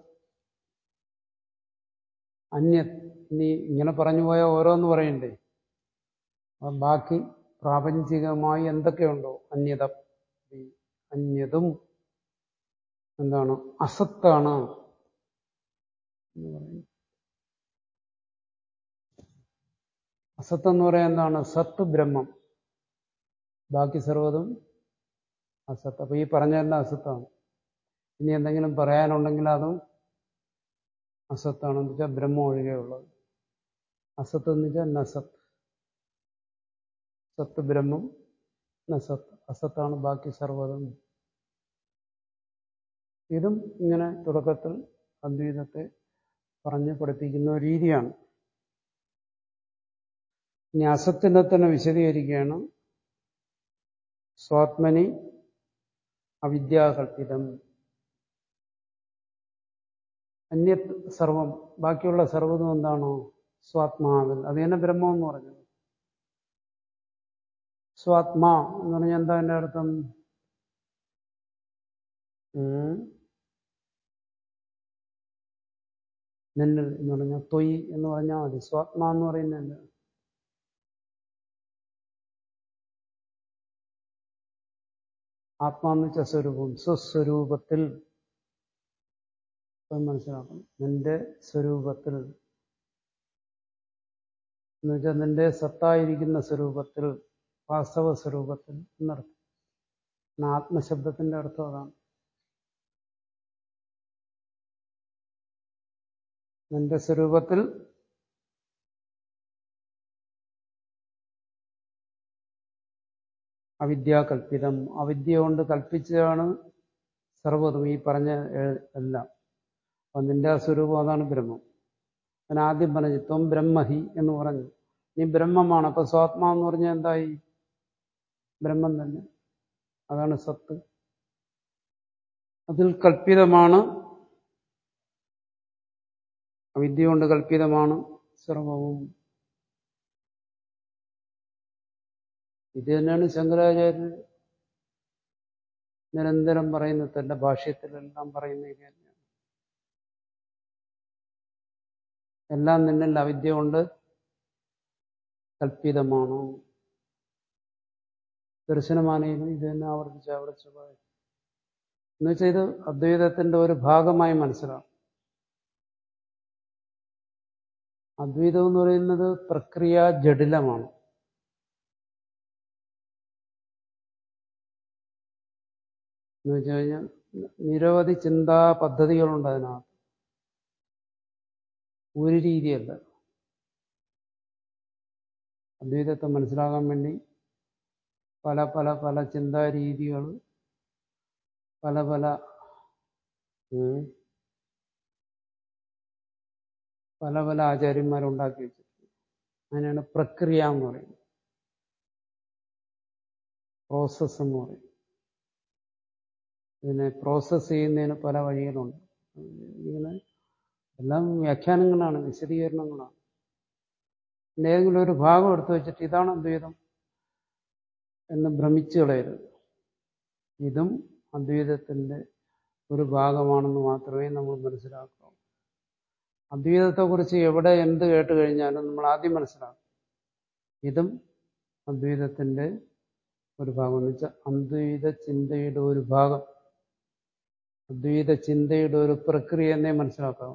അന്യ നീ ഇങ്ങനെ പറഞ്ഞു പോയ ഓരോന്ന് പറയണ്ടേ അപ്പം ബാക്കി പ്രാപഞ്ചികമായി എന്തൊക്കെയുണ്ടോ അന്യത അന്യതും എന്താണ് അസത്താണ് എന്ന് പറയുന്നു അസത്ത് എന്ന് പറയാൻ എന്താണ് സത്ത് ബ്രഹ്മം ബാക്കി സർവ്വതും അസത്ത് അപ്പൊ ഈ പറഞ്ഞതെല്ലാം അസത്താണ് ഇനി എന്തെങ്കിലും പറയാനുണ്ടെങ്കിൽ അതും അസത്താണെന്ന് വെച്ചാൽ ബ്രഹ്മം ഒഴികെയുള്ളത് അസത്ത് എന്ന് വെച്ചാൽ നസത്ത് സത്ത് ബ്രഹ്മം നസത്ത് അസത്താണ് ബാക്കി സർവ്വതും ഇതും ഇങ്ങനെ തുടക്കത്തിൽ അദ്വൈതത്തെ പറഞ്ഞ് പഠിപ്പിക്കുന്ന ഒരു രീതിയാണ് ഇനി അസത്തിനെ തന്നെ വിശദീകരിക്കുകയാണ് സ്വാത്മനി അവിദ്യാകൽപിതം അന്യ സർവം ബാക്കിയുള്ള സർവ്വതും എന്താണോ സ്വാത്മാവിൽ അത് തന്നെ ബ്രഹ്മം എന്ന് പറഞ്ഞത് സ്വാത്മാ എന്ന് പറഞ്ഞാൽ എന്താ എൻ്റെ അർത്ഥം ഉം. നിന്നിൽ എന്ന് പറഞ്ഞാൽ തൊയ് എന്ന് പറഞ്ഞാൽ മതി സ്വാത്മാ എന്ന് പറയുന്നത് ആത്മാന്ന് വെച്ച സ്വരൂപം സ്വസ്വരൂപത്തിൽ അത് മനസ്സിലാക്കണം നിന്റെ സ്വരൂപത്തിൽ എന്ന് വെച്ചാൽ നിന്റെ സത്തായിരിക്കുന്ന സ്വരൂപത്തിൽ വാസ്തവ സ്വരൂപത്തിൽ എന്നർത്ഥം എന്നാ ആത്മശബ്ദത്തിന്റെ അർത്ഥം അതാണ് നിന്റെ സ്വരൂപത്തിൽ അവിദ്യാകൽപിതം അവിദ്യ കൊണ്ട് കൽപ്പിച്ചതാണ് സർവ്വതും ഈ പറഞ്ഞ എ- എല്ലാം അപ്പൊ നിന്റെ ആ സ്വരൂപം അതാണ് ബ്രഹ്മം ഞാൻ ആദ്യം പറഞ്ഞു ത്വം ബ്രഹ്മഹി എന്ന് പറഞ്ഞു നീ ബ്രഹ്മമാണ് അപ്പൊ സ്വാത്മാ എന്ന് പറഞ്ഞാൽ എന്തായി ബ്രഹ്മം തന്നെ അതാണ് സത്ത് അതിൽ കൽപ്പിതമാണ് അവിദ്യ കൊണ്ട് കൽപ്പിതമാണ് സർവവും ഇത് തന്നെയാണ് ശങ്കരാചാര്യർ നിരന്തരം പറയുന്നത് തന്റെ ഭാഷ്യത്തിലെല്ലാം പറയുന്ന ഇത് തന്നെയാണ് എല്ലാം നിന്നിൽ അവിദ്യ കൊണ്ട് കൽപ്പിതമാണ് ദർശനമാനയിലും ഇത് തന്നെ ആവർത്തിച്ച് ആവർത്തിച്ച് പറയും എന്നുവെച്ചാൽ ഇത് അദ്വൈതത്തിന്റെ ഒരു ഭാഗമായി മനസ്സിലാവും അദ്വൈതം എന്ന് പറയുന്നത് പ്രക്രിയ ജടിലമാണ് എന്ന് വെച്ച് കഴിഞ്ഞാൽ നിരവധി ചിന്താ പദ്ധതികളുണ്ട് അതിനകത്ത് ഒരു രീതിയല്ല അദ്വൈതത്തെ മനസ്സിലാകാൻ വേണ്ടി പല പല പല ചിന്താ രീതികൾ പല പല ഉം, പല പല ആചാര്യന്മാരുണ്ടാക്കി വെച്ചിട്ടുണ്ട് അതിനാണ് പ്രക്രിയ എന്ന് പറയുന്നത് പ്രോസസ്സ് എന്ന് പറയും ഇതിനെ പ്രോസസ്സ് ചെയ്യുന്നതിന് പല വഴികളുണ്ട് ഇങ്ങനെ എല്ലാം വ്യാഖ്യാനങ്ങളാണ് വിശദീകരണങ്ങളാണ് പിന്നെ ഏതെങ്കിലും ഒരു ഭാഗം എടുത്തു വെച്ചിട്ട് ഇതാണ് അദ്വൈതം എന്ന് ഭ്രമിച്ചു കളയരുത് ഇതും അദ്വൈതത്തിന്റെ ഒരു ഭാഗമാണെന്ന് മാത്രമേ നമ്മൾ മനസ്സിലാക്കൂ അദ്വൈതത്തെക്കുറിച്ച് എവിടെ എന്ത് കേട്ട് കഴിഞ്ഞാലും നമ്മൾ ആദ്യം മനസ്സിലാക്കും ഇതും അദ്വൈതത്തിന്റെ ഒരു ഭാഗം എന്ന് വെച്ചാൽ അദ്വൈത ചിന്തയുടെ ഒരു ഭാഗം അദ്വൈത ചിന്തയുടെ ഒരു പ്രക്രിയ എന്നേ മനസ്സിലാക്കാവൂ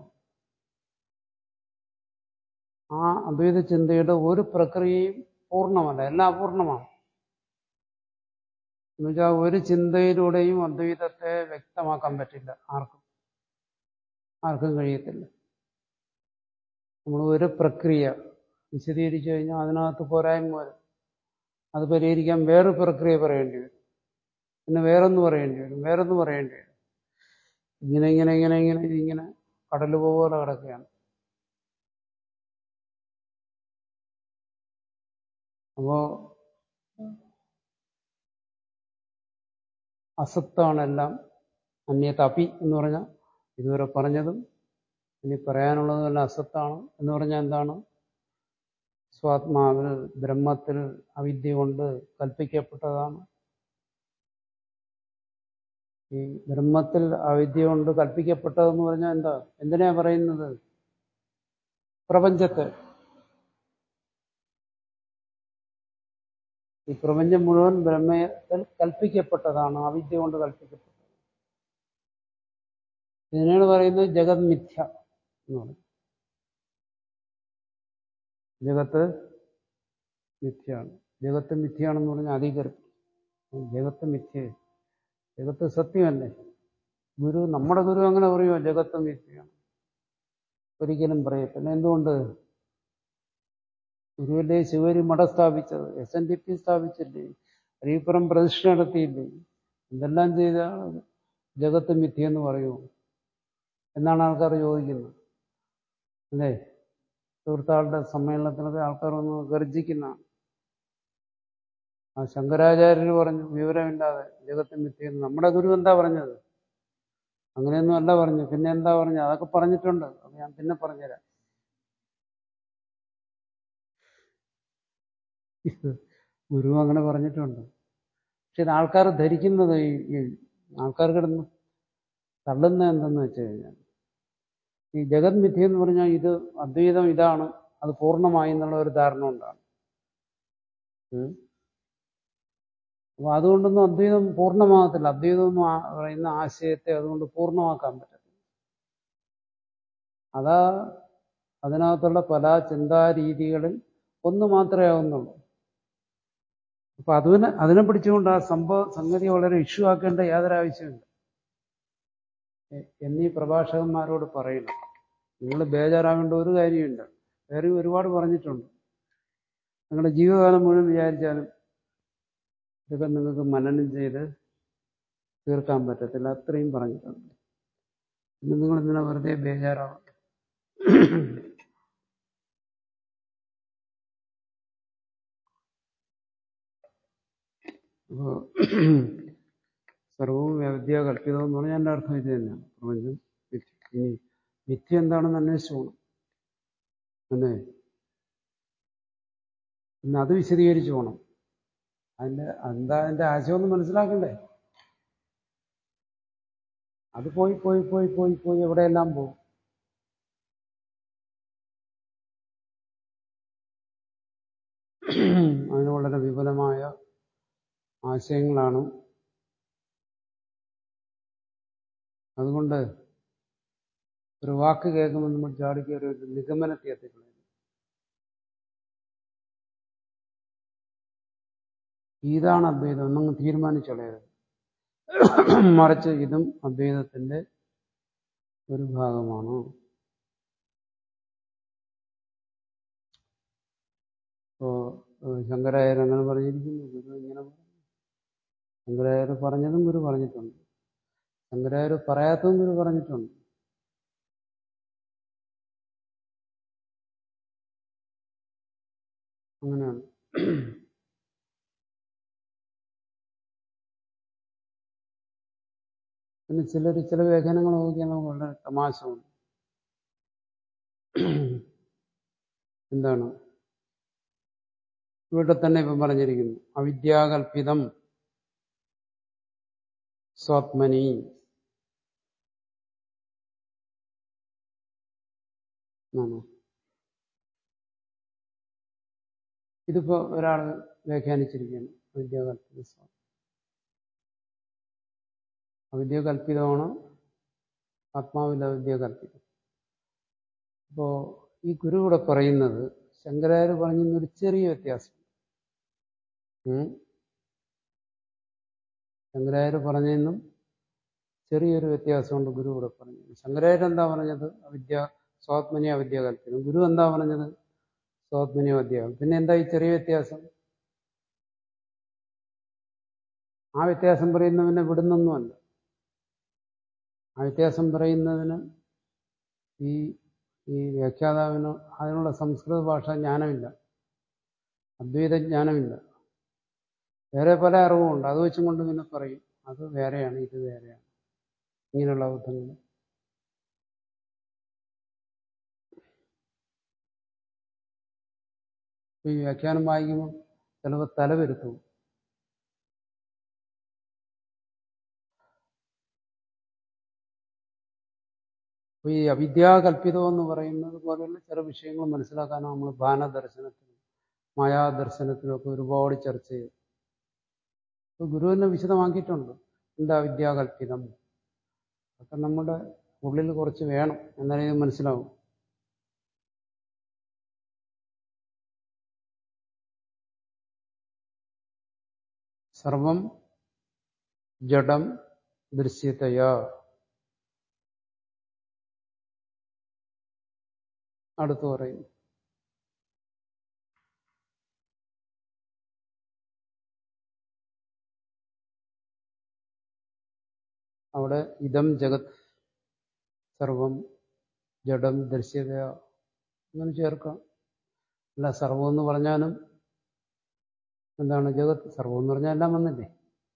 ആ അദ്വൈത ചിന്തയുടെ ഒരു പ്രക്രിയയും പൂർണ്ണമല്ല എല്ലാം അപൂർണമാണ് എന്നുവെച്ചാൽ ഒരു ചിന്തയിലൂടെയും അദ്വൈതത്തെ വ്യക്തമാക്കാൻ പറ്റില്ല ആർക്കും ആർക്കും കഴിയത്തില്ല നമ്മൾ ഒരു പ്രക്രിയ വിശദീകരിച്ചു കഴിഞ്ഞാൽ അതിനകത്ത് പോരായ്മ വരും അത് പരിഹരിക്കാൻ വേറെ പ്രക്രിയ പറയേണ്ടി വരും പിന്നെ വേറൊന്ന് പറയേണ്ടി വരും വേറൊന്ന് പറയേണ്ടി വരും ഇങ്ങനെ ഇങ്ങനെ ഇങ്ങനെ ഇങ്ങനെ ഇങ്ങനെ കടൽ പോലെ കിടക്കുകയാണ് അപ്പോ അസത്താണെല്ലാം അന്യത അപി എന്ന് പറഞ്ഞാൽ ഇതുവരെ പറഞ്ഞതും ഇനി പറയാനുള്ളതും എല്ലാം അസത്താണ് എന്ന് പറഞ്ഞാൽ എന്താണ് സ്വാത്മാവിൽ ബ്രഹ്മത്തിൽ അവിദ്യ കൊണ്ട് കൽപ്പിക്കപ്പെട്ടതാണ് ഈ ബ്രഹ്മത്തിൽ അവിദ്യ കൊണ്ട് കൽപ്പിക്കപ്പെട്ടതെന്ന് പറഞ്ഞാൽ എന്താ എന്തിനാ പറയുന്നത് പ്രപഞ്ചത്തെ ഈ പ്രപഞ്ചം മുഴുവൻ ബ്രഹ്മത്തിൽ കൽപ്പിക്കപ്പെട്ടതാണ് അവിദ്യ കൊണ്ട് കൽപ്പിക്കപ്പെട്ടത് ഇതിനാണ് പറയുന്നത് ജഗത് മിഥ്യ എന്ന് പറഞ്ഞു ജഗത്ത് മിഥ്യയാണ് ജഗത്ത് മിഥ്യയാണെന്ന് പറഞ്ഞാൽ അധികരം ജഗത്ത് മിഥ്യ ജഗത്ത് സത്യമല്ലേ ഗുരു നമ്മുടെ ഗുരു അങ്ങനെ പറയുമോ ജഗത്ത് മിഥ്യയാണ് ഒരിക്കലും പറയത്തില്ല എന്തുകൊണ്ട് ഗുരുവല്ലേ ശിവരി മഠം സ്ഥാപിച്ചത് എസ് എൻ ഡി പി സ്ഥാപിച്ചില്ലേ അരീപ്പുറം പ്രതിഷ്ഠ നടത്തിയില്ലേ എന്തെല്ലാം ചെയ്താണ് ജഗത്ത് മിഥ്യെന്ന് പറയുമോ എന്നാണ് ആൾക്കാർ ചോദിക്കുന്നത് അല്ലേ തീർത്ഥാളുടെ സമ്മേളനത്തിനൊക്കെ ആൾക്കാർ ഒന്ന് ഗർജിക്കുന്നതാണ് ആ ശങ്കരാചാര്യർ പറഞ്ഞു വിവരമില്ലാതെ ജഗത്ത് മിഥ്യെന്ന് നമ്മുടെ ഗുരു എന്താ പറഞ്ഞത് അങ്ങനെയൊന്നും അല്ല പറഞ്ഞു പിന്നെ എന്താ പറഞ്ഞത് അതൊക്കെ പറഞ്ഞിട്ടുണ്ട് അത് ഞാൻ പിന്നെ പറഞ്ഞുതരാം ഗുരു അങ്ങനെ പറഞ്ഞിട്ടുണ്ട് പക്ഷെ ഇത് ആൾക്കാർ ധരിക്കുന്നത് ഈ ഈ ആൾക്കാർ കിടന്ന് തള്ളുന്ന എന്തെന്ന് വെച്ച് കഴിഞ്ഞാൽ ഈ ജഗത് മിഥ്യ എന്ന് പറഞ്ഞാൽ ഇത് അദ്വൈതം ഇതാണ് അത് പൂർണ്ണമായി എന്നുള്ള ഒരു ധാരണ കൊണ്ടാണ് ഉം. അപ്പൊ അതുകൊണ്ടൊന്നും അദ്വൈതം പൂർണ്ണമാകത്തില്ല അദ്വൈതം എന്ന് ആ- പറയുന്ന ആശയത്തെ അതുകൊണ്ട് പൂർണ്ണമാക്കാൻ പറ്റത്തില്ല അതാ അതിനകത്തുള്ള പല ചിന്താരീതികളിൽ ഒന്ന് മാത്രമേ ആവുന്നുള്ളൂ അപ്പൊ അതിനെ അതിനെ പിടിച്ചുകൊണ്ട് ആ സംഭവ സംഗതി വളരെ ഇഷ്യൂ ആക്കേണ്ട യാതൊരു ആവശ്യമില്ല എ- എന്നീ പ്രഭാഷകന്മാരോട് പറയണം നിങ്ങൾ ബേജാറാവേണ്ട ഒരു കാര്യമില്ല വേറെ ഒരുപാട് പറഞ്ഞിട്ടുണ്ട് നിങ്ങളുടെ ജീവിതകാലം മുഴുവൻ വിചാരിച്ചാലും ഇതൊക്കെ നിങ്ങൾക്ക് മനനം ചെയ്ത് തീർക്കാൻ പറ്റത്തില്ല അത്രയും പറഞ്ഞിട്ടുണ്ട് പിന്നെ നിങ്ങൾ ഇങ്ങനെ വെറുതെ ബേജാറാവും അപ്പോ സർവവും വിദ്യ കൽപ്പിതം എന്ന് പറഞ്ഞാൽ എൻ്റെ അർത്ഥം ഇത് തന്നെയാണ് പ്രപഞ്ചം മിഥ്യ. ഇനി മിഥ്യ എന്താണെന്ന് അന്വേഷിച്ചു പോകണം അല്ലേ പിന്നെ അത് വിശദീകരിച്ചു പോകണം അതിന്റെ എന്താ അതിന്റെ ആശയമൊന്നും മനസ്സിലാക്കണ്ടേ അത് പോയി പോയി പോയി പോയി പോയി എവിടെയെല്ലാം പോകും അതിന് വളരെ വിപുലമായ ആശയങ്ങളാണ് അതുകൊണ്ട് ഒരു വാക്ക് കേൾക്കുമ്പോൾ നമ്മൾ ചാടിക്കയറി ഒരു നിഗമനത്തെ എത്തിക്കണം ഇതാണ് അദ്വൈതം എന്നങ്ങ് തീരുമാനിച്ചളയത് മറിച്ച് ഇതും അദ്വൈതത്തിന്റെ ഒരു ഭാഗമാണ് ഇപ്പോ ഏഹ് ശങ്കരാചാര്യർ അങ്ങനെ പറഞ്ഞിരിക്കുന്നു ഗുരു ഇങ്ങനെ പറഞ്ഞു ശങ്കരാചാര്യർ പറഞ്ഞതും ഗുരു പറഞ്ഞിട്ടുണ്ട് ശങ്കരാചാര്യർ പറയാത്തതും ഗുരു പറഞ്ഞിട്ടുണ്ട് അങ്ങനെയാണ് പിന്നെ ചിലർ ചില വ്യാഖ്യാനങ്ങൾ നോക്കിയാൽ നമുക്ക് വളരെ തമാശ ഉണ്ട് എന്താണ് ഇവിടെ തന്നെ ഇപ്പം പറഞ്ഞിരിക്കുന്നു അവിദ്യാകൽപിതം സ്വാത്മനി എന്നാണ് ഇതിപ്പോ ഒരാൾ വ്യാഖ്യാനിച്ചിരിക്കുകയാണ് അവിദ്യാകൽപിത സ്വാത്മ അവിദ്യ കൽപ്പിതമാണ് ആത്മാവിൽ അവിദ്യ കൽപ്പിതം അപ്പോ ഈ ഗുരു ഇവിടെ പറയുന്നത് ശങ്കരാചാര്യ പറഞ്ഞൊരു ചെറിയ വ്യത്യാസം ഉം. ശങ്കരാചാര്യ പറഞ്ഞതിനും ചെറിയൊരു വ്യത്യാസമുണ്ട് ഗുരു ഇവിടെ പറഞ്ഞത് ശങ്കരാചാര്യ എന്താ പറഞ്ഞത് അവിദ്യ സ്വാത്മനി അവിദ്യ കൽപ്പിതം ഗുരു എന്താ പറഞ്ഞത് സ്വാത്മനി അവിദ്യ പിന്നെ എന്താ ഈ ചെറിയ വ്യത്യാസം ആ വ്യത്യാസം പറയുന്നവനെ വിടുന്നൊന്നുമല്ല ആ വ്യത്യാസം പറയുന്നതിന് ഈ ഈ വ്യാഖ്യാതാവിന് അതിനുള്ള സംസ്കൃത ഭാഷ ജ്ഞാനമില്ല അദ്വൈത ജ്ഞാനമില്ല വേറെ പല അറിവുമുണ്ട് അത് വെച്ചും കൊണ്ട് പിന്നെ പറയും അത് വേറെയാണ് ഇത് വേറെയാണ് ഇങ്ങനെയുള്ള അബദ്ധങ്ങൾ ഈ വ്യാഖ്യാനം വായിക്കുമ്പോൾ ചിലപ്പോൾ തല വരുത്തും അപ്പൊ ഈ അവിദ്യാകൽപിതം എന്ന് പറയുന്നത് പോലെയുള്ള ചില വിഷയങ്ങൾ മനസ്സിലാക്കാനാണ് നമ്മൾ ഭാനദർശനത്തിലും മായാദർശനത്തിലും ഒക്കെ ഒരുപാട് ചർച്ച ചെയ്തു അപ്പൊ ഗുരു തന്നെ വിശദമാക്കിയിട്ടുണ്ട് എന്താ വിദ്യാകൽപിതം അതൊക്കെ നമ്മുടെ ഉള്ളിൽ കുറച്ച് വേണം എന്നാലേ ഇത് മനസ്സിലാവും സർവം ജഡം ദൃശ്യതയാ അടുത്ത് പറയും അവിടെ ഇതം ജഗത് സർവം ജഡം ദൃശ്യതയാ അങ്ങനെ ചേർക്കാം അല്ല സർവം എന്ന് പറഞ്ഞാലും എന്താണ് ജഗത് സർവം എന്ന് പറഞ്ഞാൽ എല്ലാം വന്നില്ലേ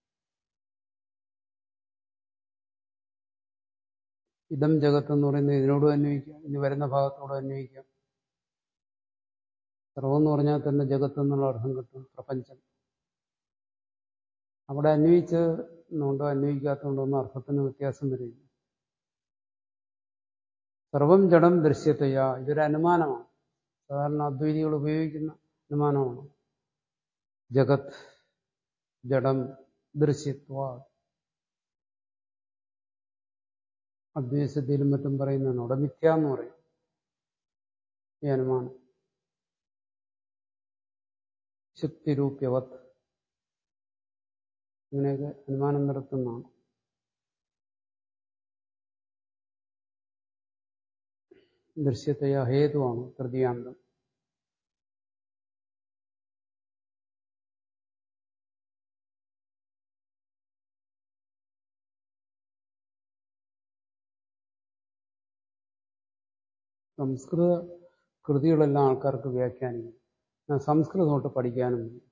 ഇതം ജഗത്ത് എന്ന് പറയുന്നത് ഇതിനോട് അന്വയിക്കാം ഇനി വരുന്ന ഭാഗത്തോട് അന്വയിക്കാം സർവം എന്ന് പറഞ്ഞാൽ തന്നെ ജഗത്ത് എന്നുള്ള അർത്ഥം കിട്ടും പ്രപഞ്ചം അവിടെ അന്വയിച്ചുണ്ടോ അന്വയിക്കാത്തതുകൊണ്ടോ ഒന്നും അർത്ഥത്തിന് വ്യത്യാസം വരില്ല സർവം ജഡം ദൃശ്യതയാ ഇതൊരു അനുമാനമാണ് സാധാരണ അദ്വൈതികൾ ഉപയോഗിക്കുന്ന അനുമാനമാണ് ജഗത് ജഡം ദൃശ്യത്വ അദ്വൈസത്തിലും മറ്റും പറയുന്നതാണ് അവിടെ മിഥ്യ എന്ന് പറയും ഈ അനുമാനം ശുക്തിരൂപ്യവത് ഇങ്ങനെയൊക്കെ അനുമാനം നടത്തുന്നതാണ് ദൃശ്യതയ ഹേതുവാണ് തൃതീയാന്തം സംസ്കൃത കൃതികളെല്ലാം ആൾക്കാർക്ക് വ്യാഖ്യാനിക്കും ഞാൻ സംസ്കൃതം തൊട്ട് പഠിക്കാനും മതി.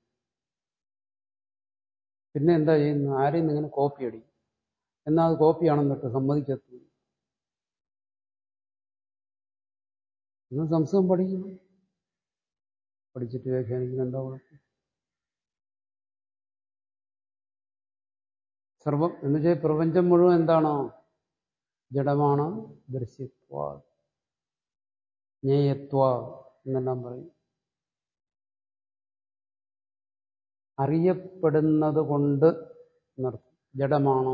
പിന്നെ എന്താ ചെയ്യുന്നത് ആരെയും ഇങ്ങനെ കോപ്പി അടിക്കും എന്നാൽ അത് കോപ്പിയാണെന്നിട്ട് സമ്മതിക്കത്തില്ല ഇന്ന് സംസ്കൃതം പഠിക്കണം പഠിച്ചിട്ട് വ്യാഖ്യാനിക്കുന്ന എന്താ കുഴപ്പം സർവം എന്ന് വെച്ചാൽ പ്രപഞ്ചം മുഴുവൻ എന്താണോ ജഡമാണ് ദൃശ്യത്വ ജ്ഞേയത്വ എന്നെല്ലാം പറയും അറിയപ്പെടുന്നത് കൊണ്ട് എന്നർത്ഥം ജഡമാണോ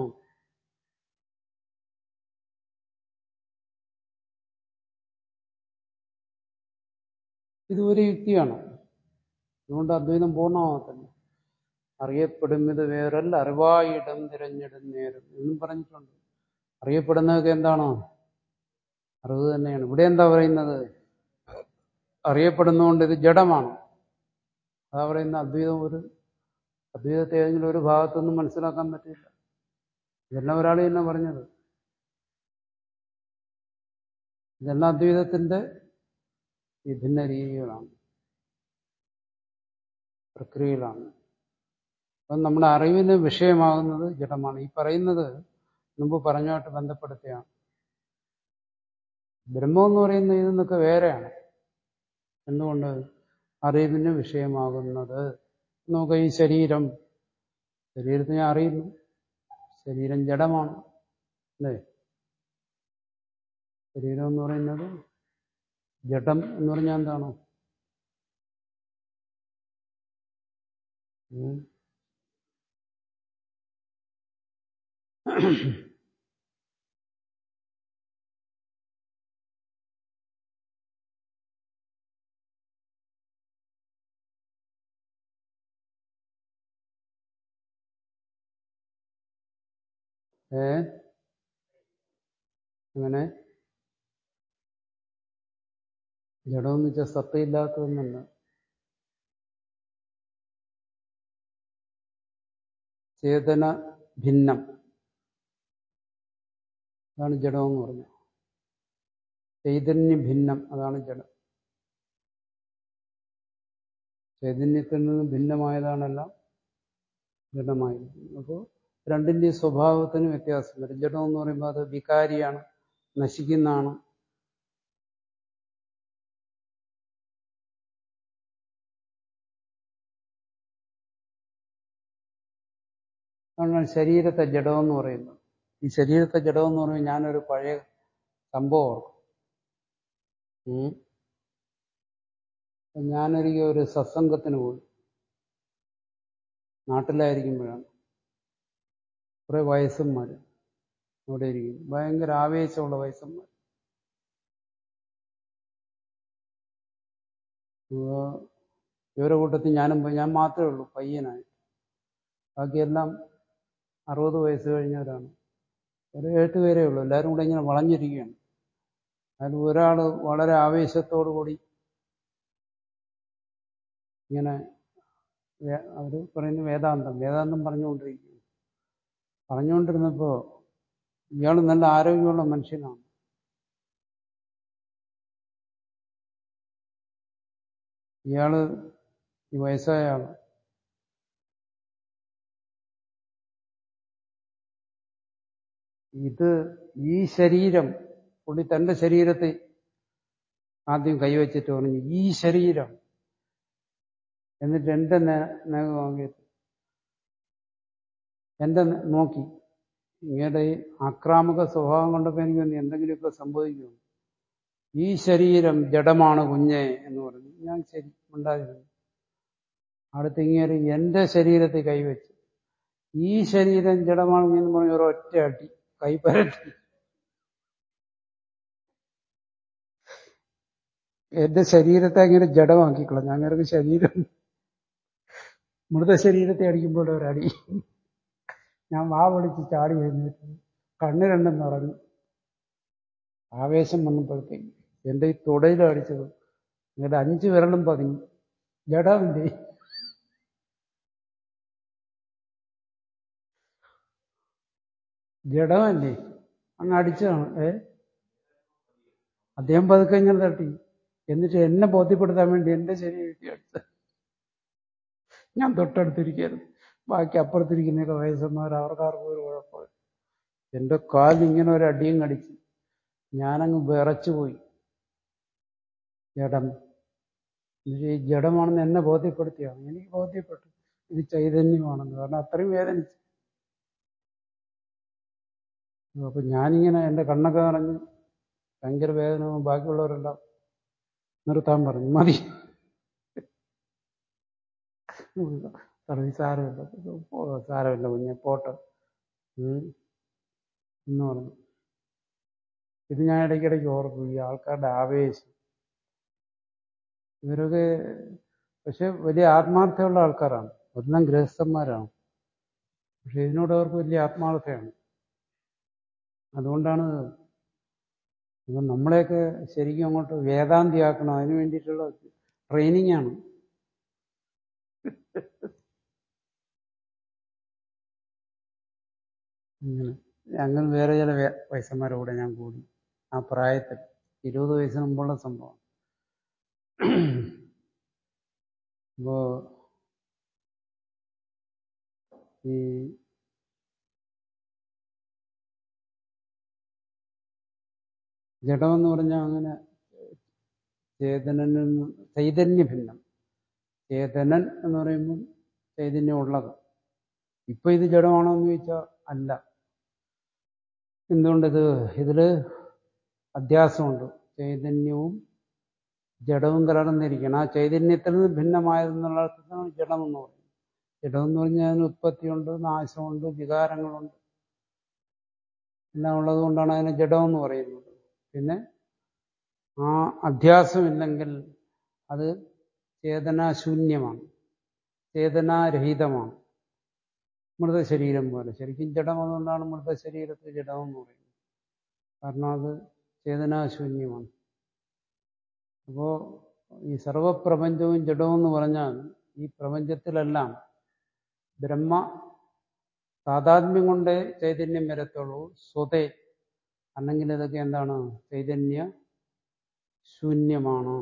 ഇത് ഒരു യുക്തിയാണ് അതുകൊണ്ട് അദ്വൈതം പൂർണ്ണമാകത്തില്ല അറിയപ്പെടുന്നത് വേറല്ല അറിവായിടം തിരഞ്ഞെടുന്നേരം എന്നും പറഞ്ഞിട്ടുണ്ട് അറിയപ്പെടുന്നതൊക്കെ എന്താണോ അറിവ് തന്നെയാണ് ഇവിടെ എന്താ പറയുന്നത് അറിയപ്പെടുന്നതുകൊണ്ട് ഇത് ജഡമാണ് അതാ പറയുന്ന അദ്വൈതം ഒരു അദ്വൈതത്തെ ഏതെങ്കിലും ഒരു ഭാഗത്തൊന്നും മനസ്സിലാക്കാൻ പറ്റില്ല ഇതെല്ലാം ഒരാൾ തന്നെ പറഞ്ഞത് ഇതെല്ലാം അദ്വൈതത്തിന്റെ വിഭിന്ന രീതികളാണ് പ്രക്രിയകളാണ് അപ്പം നമ്മുടെ അറിവിന് വിഷയമാകുന്നത് ജഡമാണ് ഈ പറയുന്നത് മുമ്പ് പറഞ്ഞുമായിട്ട് ബന്ധപ്പെടുത്തിയാണ് ബ്രഹ്മം എന്ന് പറയുന്ന ഇതെന്നൊക്കെ വേറെയാണ് എന്തുകൊണ്ട് അറിവിന് വിഷയമാകുന്നത് നമുക്ക് ഈ ശരീരം ശരീരത്തിനെ അറിയുന്നു ശരീരം ജഡമാണ് അല്ലേ ശരീരം എന്ന് പറയുന്നത് ജഡം എന്ന് പറഞ്ഞാൽ എന്താണോ ഉം. ഏ അങ്ങനെ ജഡമെന്ന് വെച്ചാൽ സത്തയില്ലാത്തതെന്നല്ല ചേതന ഭിന്നം അതാണ് ജഡമെന്ന് പറഞ്ഞത് ചൈതന്യ ഭിന്നം അതാണ് ജഡം ചൈതന്യത്തിൽ നിന്ന് ഭിന്നമായതാണെല്ലാം ജഡമായിരിക്കും അപ്പോൾ രണ്ടിന്റെ സ്വഭാവത്തിന് വ്യത്യാസം വരും ജഡം എന്ന് പറയുമ്പോൾ അത് വികാരിയാണ് നശിക്കുന്നതാണ് അതുകൊണ്ടാണ് ശരീരത്തെ ജഡമെന്ന് പറയുന്നത് ഈ ശരീരത്തെ ജഡമെന്ന് പറയുമ്പോൾ ഞാനൊരു പഴയ സംഭവം ഓർക്കും ഉം. ഞാനൊരിക്കൽ ഒരു സത്സംഗത്തിന് പോയി നാട്ടിലായിരിക്കുമ്പോഴാണ് കുറെ വയസ്സന്മാർ അവിടെ ഇരിക്കും ഭയങ്കര ആവേശമുള്ള വയസ്സന്മാർ അപ്പോ ഇവരുടെ കൂട്ടത്തിൽ ഞാനും പോയി ഞാൻ മാത്രമേ ഉള്ളൂ പയ്യനായി ബാക്കിയെല്ലാം അറുപത് വയസ്സ് കഴിഞ്ഞവരാണ് ഒരു എട്ട് പേരേ ഉള്ളൂ എല്ലാവരും കൂടെ ഇങ്ങനെ വളഞ്ഞിരിക്കുകയാണ് അതിൽ ഒരാൾ വളരെ ആവേശത്തോടു കൂടി ഇങ്ങനെ അവർ പറയുന്ന വേദാന്തം വേദാന്തം പറഞ്ഞുകൊണ്ടിരിക്കുന്നു പറഞ്ഞുകൊണ്ടിരുന്നപ്പോൾ ഇയാൾ നല്ല ആരോഗ്യമുള്ള മനുഷ്യനാണ് ഇയാള് ഈ വയസ്സായ ആള് ഇത് ഈ ശരീരം പുള്ളി തന്റെ ശരീരത്തെ ആദ്യം കൈവച്ചിട്ട് പറഞ്ഞു ഈ ശരീരം എന്നിട്ട് എന്റെ നേക വാങ്ങിയിട്ട് എന്റെ നോക്കി ഇങ്ങയുടെ ഈ ആക്രാമക സ്വഭാവം കൊണ്ടപ്പോ എനിക്ക് തോന്നി എന്തെങ്കിലുമൊക്കെ സംഭവിക്കും ഈ ശരീരം ജഡമാണ് കുഞ്ഞെ എന്ന് പറഞ്ഞു ഞാൻ ശരി ഉണ്ടായിരുന്നു അടുത്ത് ഇങ്ങനെ എന്റെ ശരീരത്തെ കൈവച്ചു ഈ ശരീരം ജഡമാണ് എന്ന് പറഞ്ഞ ഒരൊറ്റ അടി കൈ പരട്ടി എന്റെ ശരീരത്തെ അങ്ങനെ ജഡമാക്കിക്കളഞ്ഞു അങ്ങനെ ശരീരം മൃതശരീരത്തെ അടിക്കുമ്പോൾ ഒരടി ഞാൻ വാ വിളിച്ച് ചാടി എഴുന്നേറ്റ് കണ്ണ് രണ്ടും നിറഞ്ഞു ആവേശം വന്നപ്പോഴത്തേക്ക് എന്റെ ഈ തുടയിലാണ് അടിച്ചത് നിങ്ങളുടെ അഞ്ചു വിരലും പതിഞ്ഞു ജഡമില്ലേ ജഡമല്ലേ അങ്ങ് അടിച്ചതാണ് ഏ അദ്ദേഹം പതുക്കെ ഇങ്ങനെ തട്ടി എന്നിട്ട് എന്നെ ബോധ്യപ്പെടുത്താൻ വേണ്ടി എന്റെ ശരീരത്തിൽ അടിച്ച ഞാൻ തൊട്ടടുത്തിരിക്കരുത് ബാക്കി അപ്പുറത്തിരിക്കുന്നൊക്കെ വയസ്സന്മാർ അവർക്കാർക്കും ഒരു കുഴപ്പമില്ല എന്റെ കാൽ ഇങ്ങനെ ഒരു അടിയും കടിച്ച് ഞാനങ്ങ് വിറച്ചു പോയി ജഡം ഇത് ഈ ജഡമാണെന്ന് എന്നെ ബോധ്യപ്പെടുത്തിയാണ് എനിക്ക് ബോധ്യപ്പെട്ടു ഇത് ചൈതന്യമാണെന്ന് കാരണം അത്രയും വേദനിച്ചു അപ്പൊ ഞാനിങ്ങനെ എൻ്റെ കണ്ണൊക്കെ നിറഞ്ഞ് ഭയങ്കര വേദന ബാക്കിയുള്ളവരെല്ലാം നിർത്താൻ പറഞ്ഞു മതി പറഞ്ഞു സാരമില്ല സാരമില്ല കുഞ്ഞെ പോട്ടെ എന്ന് പറഞ്ഞു ഇത് ഞാൻ ഇടയ്ക്കിടയ്ക്ക് ഓർക്കും ഈ ആൾക്കാരുടെ ആവേശം ഇവരൊക്കെ പക്ഷെ വലിയ ആത്മാർത്ഥമുള്ള ആൾക്കാരാണ് എല്ലാം ഗൃഹസ്ഥന്മാരാണ് പക്ഷെ ഇതിനോട് അവർക്ക് വലിയ ആത്മാർത്ഥയാണ് അതുകൊണ്ടാണ് ഇപ്പം നമ്മളെയൊക്കെ ശരിക്കും അങ്ങോട്ട് വേദാന്തിയാക്കണം അതിന് വേണ്ടിയിട്ടുള്ള ട്രെയിനിങ് ആണ് അങ്ങനെ അങ്ങനെ വേറെ ചില വയസ്സന്മാരുടെ കൂടെ ഞാൻ കൂടി ആ പ്രായത്തിൽ ഇരുപത് വയസ്സിന് മുമ്പുള്ള സംഭവം അപ്പോ ഈ ജഡമെന്ന് പറഞ്ഞാൽ അങ്ങനെ ചേതനനിൽ നിന്ന് ചൈതന്യ ഭിന്നം ചേതനൻ എന്ന് പറയുമ്പം ചൈതന്യം ഉള്ളത് ഇപ്പൊ ഇത് ജഡമാണോ എന്ന് ചോദിച്ചാൽ അല്ല എന്തുകൊണ്ടിത് ഇതില് അധ്യാസമുണ്ട് ചൈതന്യവും ജഡവും കലർന്നിരിക്കണം ആ ചൈതന്യത്തിൽ നിന്ന് ഭിന്നമായതെന്നുള്ള അർത്ഥത്തിനാണ് ജഡം എന്ന് പറയുന്നത് ജഡം എന്ന് പറഞ്ഞാൽ അതിന് ഉത്പത്തിയുണ്ട് നാശമുണ്ട് വികാരങ്ങളുണ്ട് എല്ലാം ഉള്ളത് കൊണ്ടാണ് അതിനെ ജഡം എന്ന് പറയുന്നത് പിന്നെ ആ അധ്യാസമില്ലെങ്കിൽ അത് ചേതനാശൂന്യമാണ് ചേതനാരഹിതമാണ് മൃതശരീരം പോലെ ശരിക്കും ജഡം അതുകൊണ്ടാണ് മൃതശരീരത്തെ ജഡം എന്ന് പറയുന്നത് കാരണം അത് ചേതനാശൂന്യമാണ് അപ്പോ ഈ സർവപ്രപഞ്ചവും ജഡമെന്ന് പറഞ്ഞാൽ ഈ പ്രപഞ്ചത്തിലെല്ലാം ബ്രഹ്മ താതാത്മ്യം കൊണ്ടേ ചൈതന്യം വരത്തുള്ളൂ സ്വതേ അല്ലെങ്കിൽ ഇതൊക്കെ എന്താണ് ചൈതന്യ ശൂന്യമാണ്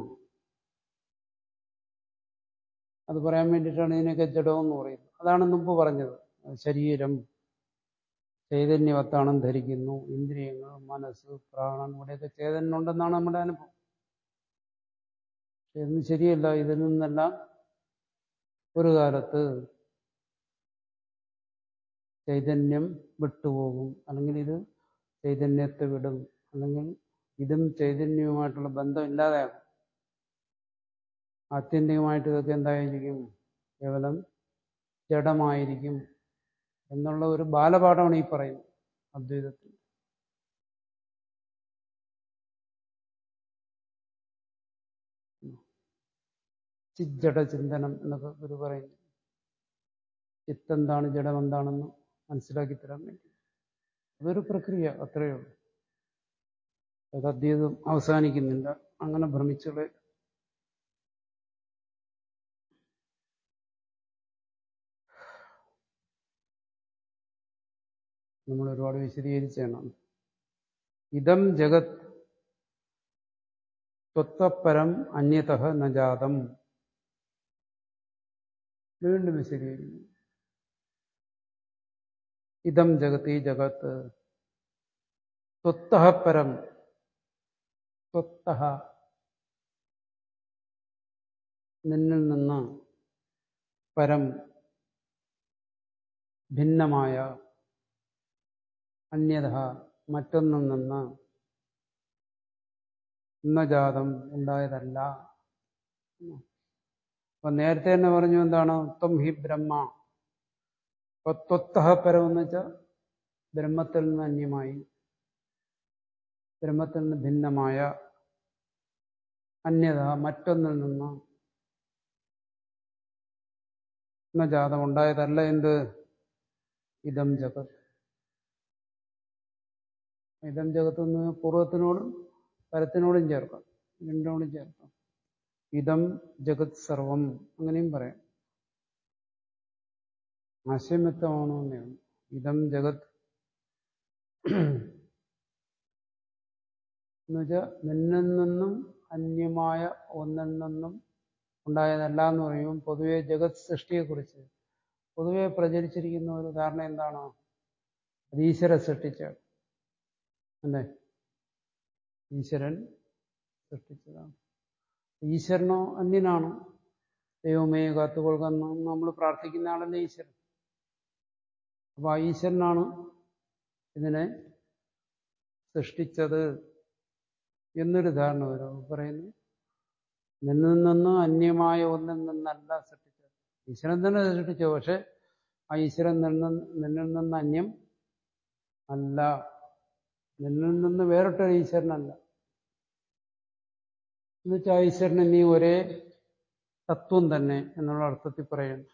അത് പറയാൻ വേണ്ടിയിട്ടാണ് ഇതിനൊക്കെ ജഡമെന്ന് പറയുന്നത് അതാണ് മുമ്പ് പറഞ്ഞത് ശരീരം ചൈതന്യവത്താണെന്ന് ധരിക്കുന്നു ഇന്ദ്രിയങ്ങൾ മനസ്സ് പ്രാണൻ ഇവിടെയൊക്കെ ചേതനുണ്ടെന്നാണ് നമ്മുടെ അനുഭവം പക്ഷെ ഇതൊന്നും ശരിയല്ല ഇതിൽ നിന്നെല്ലാം ഒരു കാലത്ത് ചൈതന്യം വിട്ടുപോകും അല്ലെങ്കിൽ ഇത് ചൈതന്യത്തെ വിടും അല്ലെങ്കിൽ ഇതും ചൈതന്യവുമായിട്ടുള്ള ബന്ധം ഇല്ലാതെയാകും ആത്യന്തികമായിട്ട് ഇതൊക്കെ എന്തായിരിക്കും കേവലം ജഡമായിരിക്കും എന്നുള്ള ഒരു ബാലപാഠമാണ് ഈ പറയുന്നത് അദ്വൈതത്തിൽ ചിജ്ജട ചിന്തനം എന്നൊക്കെ ഒരു പറയുന്നു ചിത്തെന്താണ് ജഡം എന്താണെന്ന് മനസ്സിലാക്കി തരാൻ വേണ്ടി അതൊരു പ്രക്രിയ അത്രയേ ഉള്ളൂ അത് അദ്വൈതം അവസാനിക്കുന്നില്ല അങ്ങനെ ഭ്രമിച്ചുള്ള നമ്മൾ ഒരുപാട് വിശദീകരിച്ചാണ് ഇതം ജഗത് ത്വത്തപ്പരം അന്യത നജാതം വീണ്ടും വിശദീകരിക്കുന്നു ഇതം ജഗത് ഈ ജഗത്ത് ത്വത്തഃ പരം ത്വത്തഃ നിന്നിൽ നിന്ന് പരം ഭിന്നമായ അന്യത മറ്റൊന്നിൽ നിന്ന് ഇന്നജാതം ഉണ്ടായതല്ല അപ്പൊ നേരത്തെ തന്നെ പറഞ്ഞു എന്താണ് ത്വം ഹി ബ്രഹ്മ അപ്പൊ ത്വത്തഃ പരം എന്ന് വെച്ചാൽ ബ്രഹ്മത്തിൽ നിന്ന് അന്യമായി ബ്രഹ്മത്തിൽ നിന്ന് ഭിന്നമായ അന്യത മറ്റൊന്നിൽ നിന്ന് ജാതം ഉണ്ടായതല്ല എന്ത് ഇതം ജഗത് ഇതം ജഗത്ത് എന്ന് പൂർവ്വത്തിനോടും പരത്തിനോടും ചേർക്കാം രണ്ടിനോടും ചേർക്കാം ഇതം ജഗത് സർവം അങ്ങനെയും പറയാം ആശയം വ്യക്തമാണോ എന്നെയാണ് ഇതം ജഗത് എന്നുവെച്ചാൽ നിന്നിൽ നിന്നും അന്യമായ ഒന്നിൽ നിന്നും ഉണ്ടായതല്ല എന്ന് പറയുമ്പോൾ പൊതുവെ ജഗത് സൃഷ്ടിയെക്കുറിച്ച് പൊതുവെ പ്രചരിച്ചിരിക്കുന്ന ഒരു ധാരണ എന്താണ് അത് ഈശ്വര സൃഷ്ടിച്ച അല്ലേ ഈശ്വരൻ സൃഷ്ടിച്ചതാണ് ഈശ്വരനോ അന്യനാണ് ദൈവമേ കാത്തുകൊള്ളുന്ന നമ്മൾ പ്രാർത്ഥിക്കുന്ന ആളല്ലേ ഈശ്വരൻ അപ്പൊ ആ ഈശ്വരനാണ് ഇതിനെ സൃഷ്ടിച്ചത് എന്നൊരു ധാരണ വരും പറയുന്നു നിന്നിൽ നിന്ന് അന്യമായ ഒന്നിൽ നിന്നല്ല സൃഷ്ടിച്ചത് ഈശ്വരൻ തന്നെ സൃഷ്ടിച്ചു പക്ഷെ ആ ഈശ്വരൻ നിന്ന് നിന്നിൽ നിന്ന് അന്യം അല്ല നിന്നിൽ നിന്ന് വേറിട്ടൊരു ഈശ്വരനല്ല എന്നുവെച്ചാൽ ആ ഈശ്വരന് നീ ഒരേ തത്വം തന്നെ എന്നുള്ള അർത്ഥത്തിൽ പറയുന്നു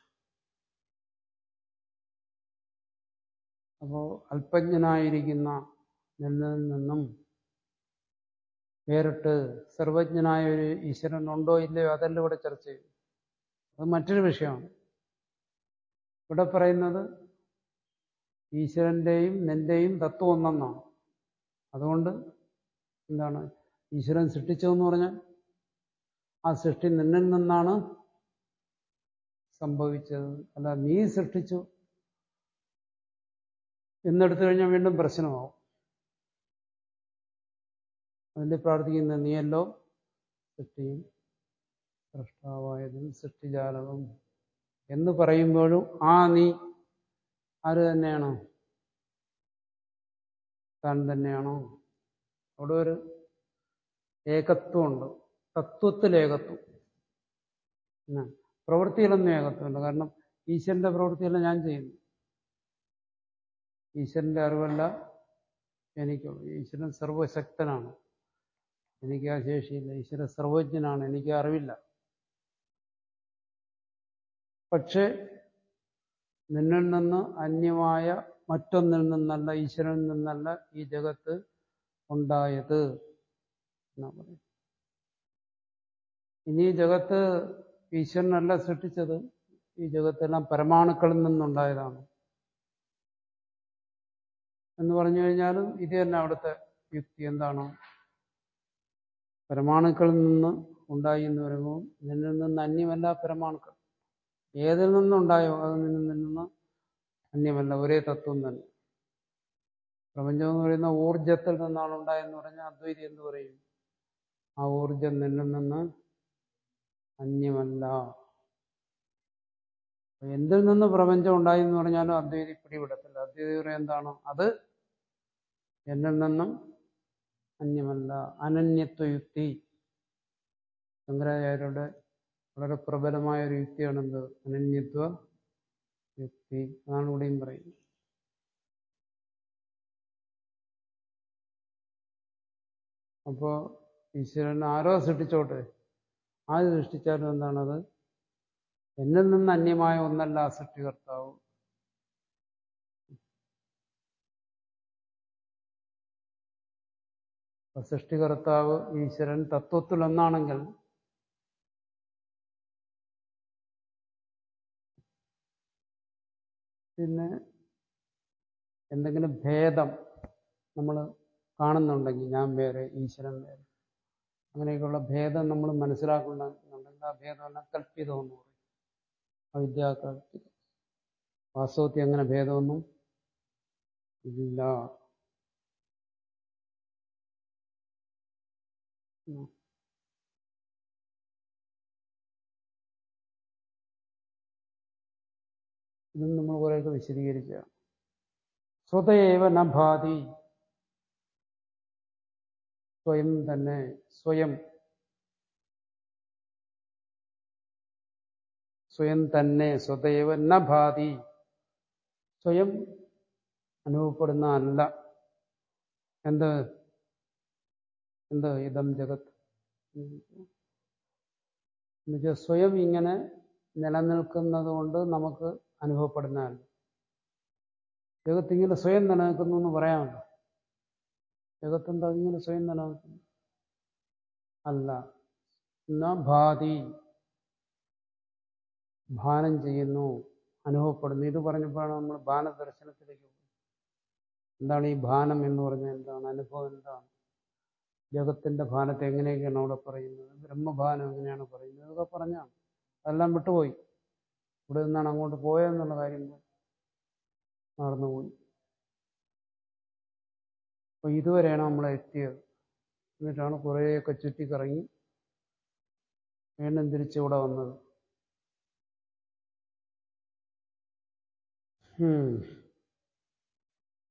അപ്പോ അല്പജ്ഞനായിരിക്കുന്ന നിന്നിൽ നിന്നും വേറിട്ട് സർവജ്ഞനായ ഒരു ഈശ്വരൻ ഉണ്ടോ ഇല്ലയോ അതല്ല ഇവിടെ ചർച്ച ചെയ്യും അത് മറ്റൊരു വിഷയമാണ് ഇവിടെ പറയുന്നത് ഈശ്വരന്റെയും നിന്റെയും തത്വം ഒന്നെന്നാണ് അതുകൊണ്ട് എന്താണ് ഈശ്വരൻ സൃഷ്ടിച്ചതെന്ന് പറഞ്ഞാൽ ആ സൃഷ്ടി നിന്നിൽ നിന്നാണ് സംഭവിച്ചത് അല്ല നീ സൃഷ്ടിച്ചു എന്നെടുത്തു കഴിഞ്ഞാൽ വീണ്ടും പ്രശ്നമാവും അതിൽ പ്രാർത്ഥിക്കുന്ന നീയല്ലോ സൃഷ്ടിയും സൃഷ്ടാവായതും സൃഷ്ടിജാലവും എന്ന് പറയുമ്പോഴും ആ നീ ആര് തന്നെയാണോ താൻ തന്നെയാണോ അവിടെ ഒരു ഏകത്വമുണ്ട് തത്വത്തിൽ ഏകത്വം പ്രവൃത്തിയിലൊന്നും ഏകത്വമില്ല കാരണം ഈശ്വരന്റെ പ്രവൃത്തിയല്ല ഞാൻ ചെയ്യുന്നു ഈശ്വരന്റെ അറിവല്ല എനിക്കുള്ളൂ ഈശ്വരൻ സർവശക്തനാണ് എനിക്ക് ആ ശേഷിയില്ല ഈശ്വര സർവജ്ഞനാണ് എനിക്ക് അറിവില്ല പക്ഷെ നിന്നിൽ നിന്ന് അന്യമായ മറ്റൊന്നിൽ നിന്നല്ല ഈശ്വരനിൽ നിന്നല്ല ഈ ജഗത്ത് ഉണ്ടായത് എന്നാ പറയും ഇനി ഈ ജഗത്ത് ഈശ്വരനല്ല സൃഷ്ടിച്ചത് ഈ ജഗത്തെല്ലാം പരമാണുക്കളിൽ നിന്നുണ്ടായതാണ് എന്ന് പറഞ്ഞു കഴിഞ്ഞാലും ഇത് തന്നെ അവിടുത്തെ യുക്തി എന്താണ് പരമാണുക്കളിൽ നിന്ന് ഉണ്ടായി എന്ന് പറയുമ്പോൾ നിന്നിൽ നിന്ന് അന്യമല്ല പരമാണുക്കൾ ഏതിൽ നിന്നുണ്ടായോ അത് നിന്നിൽ നിന്ന് അന്യമല്ല ഒരേ തത്വം തന്നെ പ്രപഞ്ചം എന്ന് പറയുന്ന ഊർജത്തിൽ നിന്നാണ് ഉണ്ടായെന്ന് പറഞ്ഞാൽ അദ്വൈതി എന്ന് പറയും ആ ഊർജം നിന്നിൽ നിന്ന് അന്യമല്ല എന്തിൽ നിന്ന് പ്രപഞ്ചം ഉണ്ടായി എന്ന് പറഞ്ഞാലും അദ്വൈതി പിടിപെടത്തില്ല അദ്വൈതി പറയും എന്താണ് അത് എന്നിൽ നിന്നും അന്യമല്ല അനന്യത്വയുക്തി ശങ്കരാചാര്യരുടെ വളരെ പ്രബലമായ ഒരു യുക്തിയാണ് എന്ത് അനന്യത്വ യുക്തി അതാണ് ഇവിടെയും പറയുന്നത് അപ്പോ ഈശ്വരൻ ആരോ സൃഷ്ടിച്ചോട്ടെ ആര് സൃഷ്ടിച്ചാലും എന്താണത് എന്നിൽ നിന്ന് അന്യമായ ഒന്നല്ല ആ സൃഷ്ടികർത്താവ് അപ്പൊ സൃഷ്ടികർത്താവ് ഈശ്വരൻ തത്വത്തിൽ ഒന്നാണെങ്കിൽ പിന്നെ എന്തെങ്കിലും ഭേദം നമ്മൾ കാണുന്നുണ്ടെങ്കിൽ ഞാൻ വേറെ ഈശ്വരൻ വേറെ അങ്ങനെയൊക്കെയുള്ള ഭേദം നമ്മൾ മനസ്സിലാക്കുന്നുണ്ടെങ്കിൽ ആ ഭേദമെല്ലാം കൽപ്പിതമെന്ന് പറയും അവിദ്യാകൽപ്പിതം വാസ്തവത്തിൽ അങ്ങനെ ഭേദമൊന്നും ഇല്ല ഉം. ഇതും നമ്മൾ കുറേയൊക്കെ വിശദീകരിക്കുക സ്വതയേവ ന ഭാതി സ്വയം തന്നെ സ്വയം സ്വയം തന്നെ സ്വതയേവ ന ഭാതി സ്വയം അനുഭവപ്പെടുന്ന അല്ല എന്ത് എന്ത് ഇതം ജഗത്ത് എന്നുവെച്ചാൽ സ്വയം ഇങ്ങനെ നിലനിൽക്കുന്നത് കൊണ്ട് നമുക്ക് അനുഭവപ്പെടുന്നതല്ല ജഗത്ത് ഇങ്ങനെ സ്വയം നിലനിൽക്കുന്നു എന്ന് പറയാമല്ലോ ജഗത്ത് എന്താ ഇങ്ങനെ സ്വയം നിലനിൽക്കുന്നു അല്ല ന ഭാതി ഭാനം ചെയ്യുന്നു അനുഭവപ്പെടുന്നു ഇത് പറഞ്ഞപ്പോഴാണ് നമ്മൾ ഭാനദർശനത്തിലേക്ക് പോകുന്നത് എന്താണ് ഈ ഭാനം എന്ന് പറഞ്ഞാൽ എന്താണ് അനുഭവം എന്താണ് ജഗത്തിന്റെ ഭാനത്തെ എങ്ങനെയൊക്കെയാണ് അവിടെ പറയുന്നത് ബ്രഹ്മഭാനം എങ്ങനെയാണ് പറയുന്നത് ഇതൊക്കെ പറഞ്ഞാണ് അതെല്ലാം വിട്ടുപോയി ഇവിടെ നിന്നാണ് അങ്ങോട്ട് പോയതെന്നുള്ള കാര്യം മറന്നുപോയി അപ്പൊ ഇതുവരെയാണ് നമ്മൾ എത്തിയത് എന്നിട്ടാണ് കുറേയൊക്കെ ചുറ്റിക്കറങ്ങി വീണ്ടും തിരിച്ചിവിടെ വന്നത് ഉം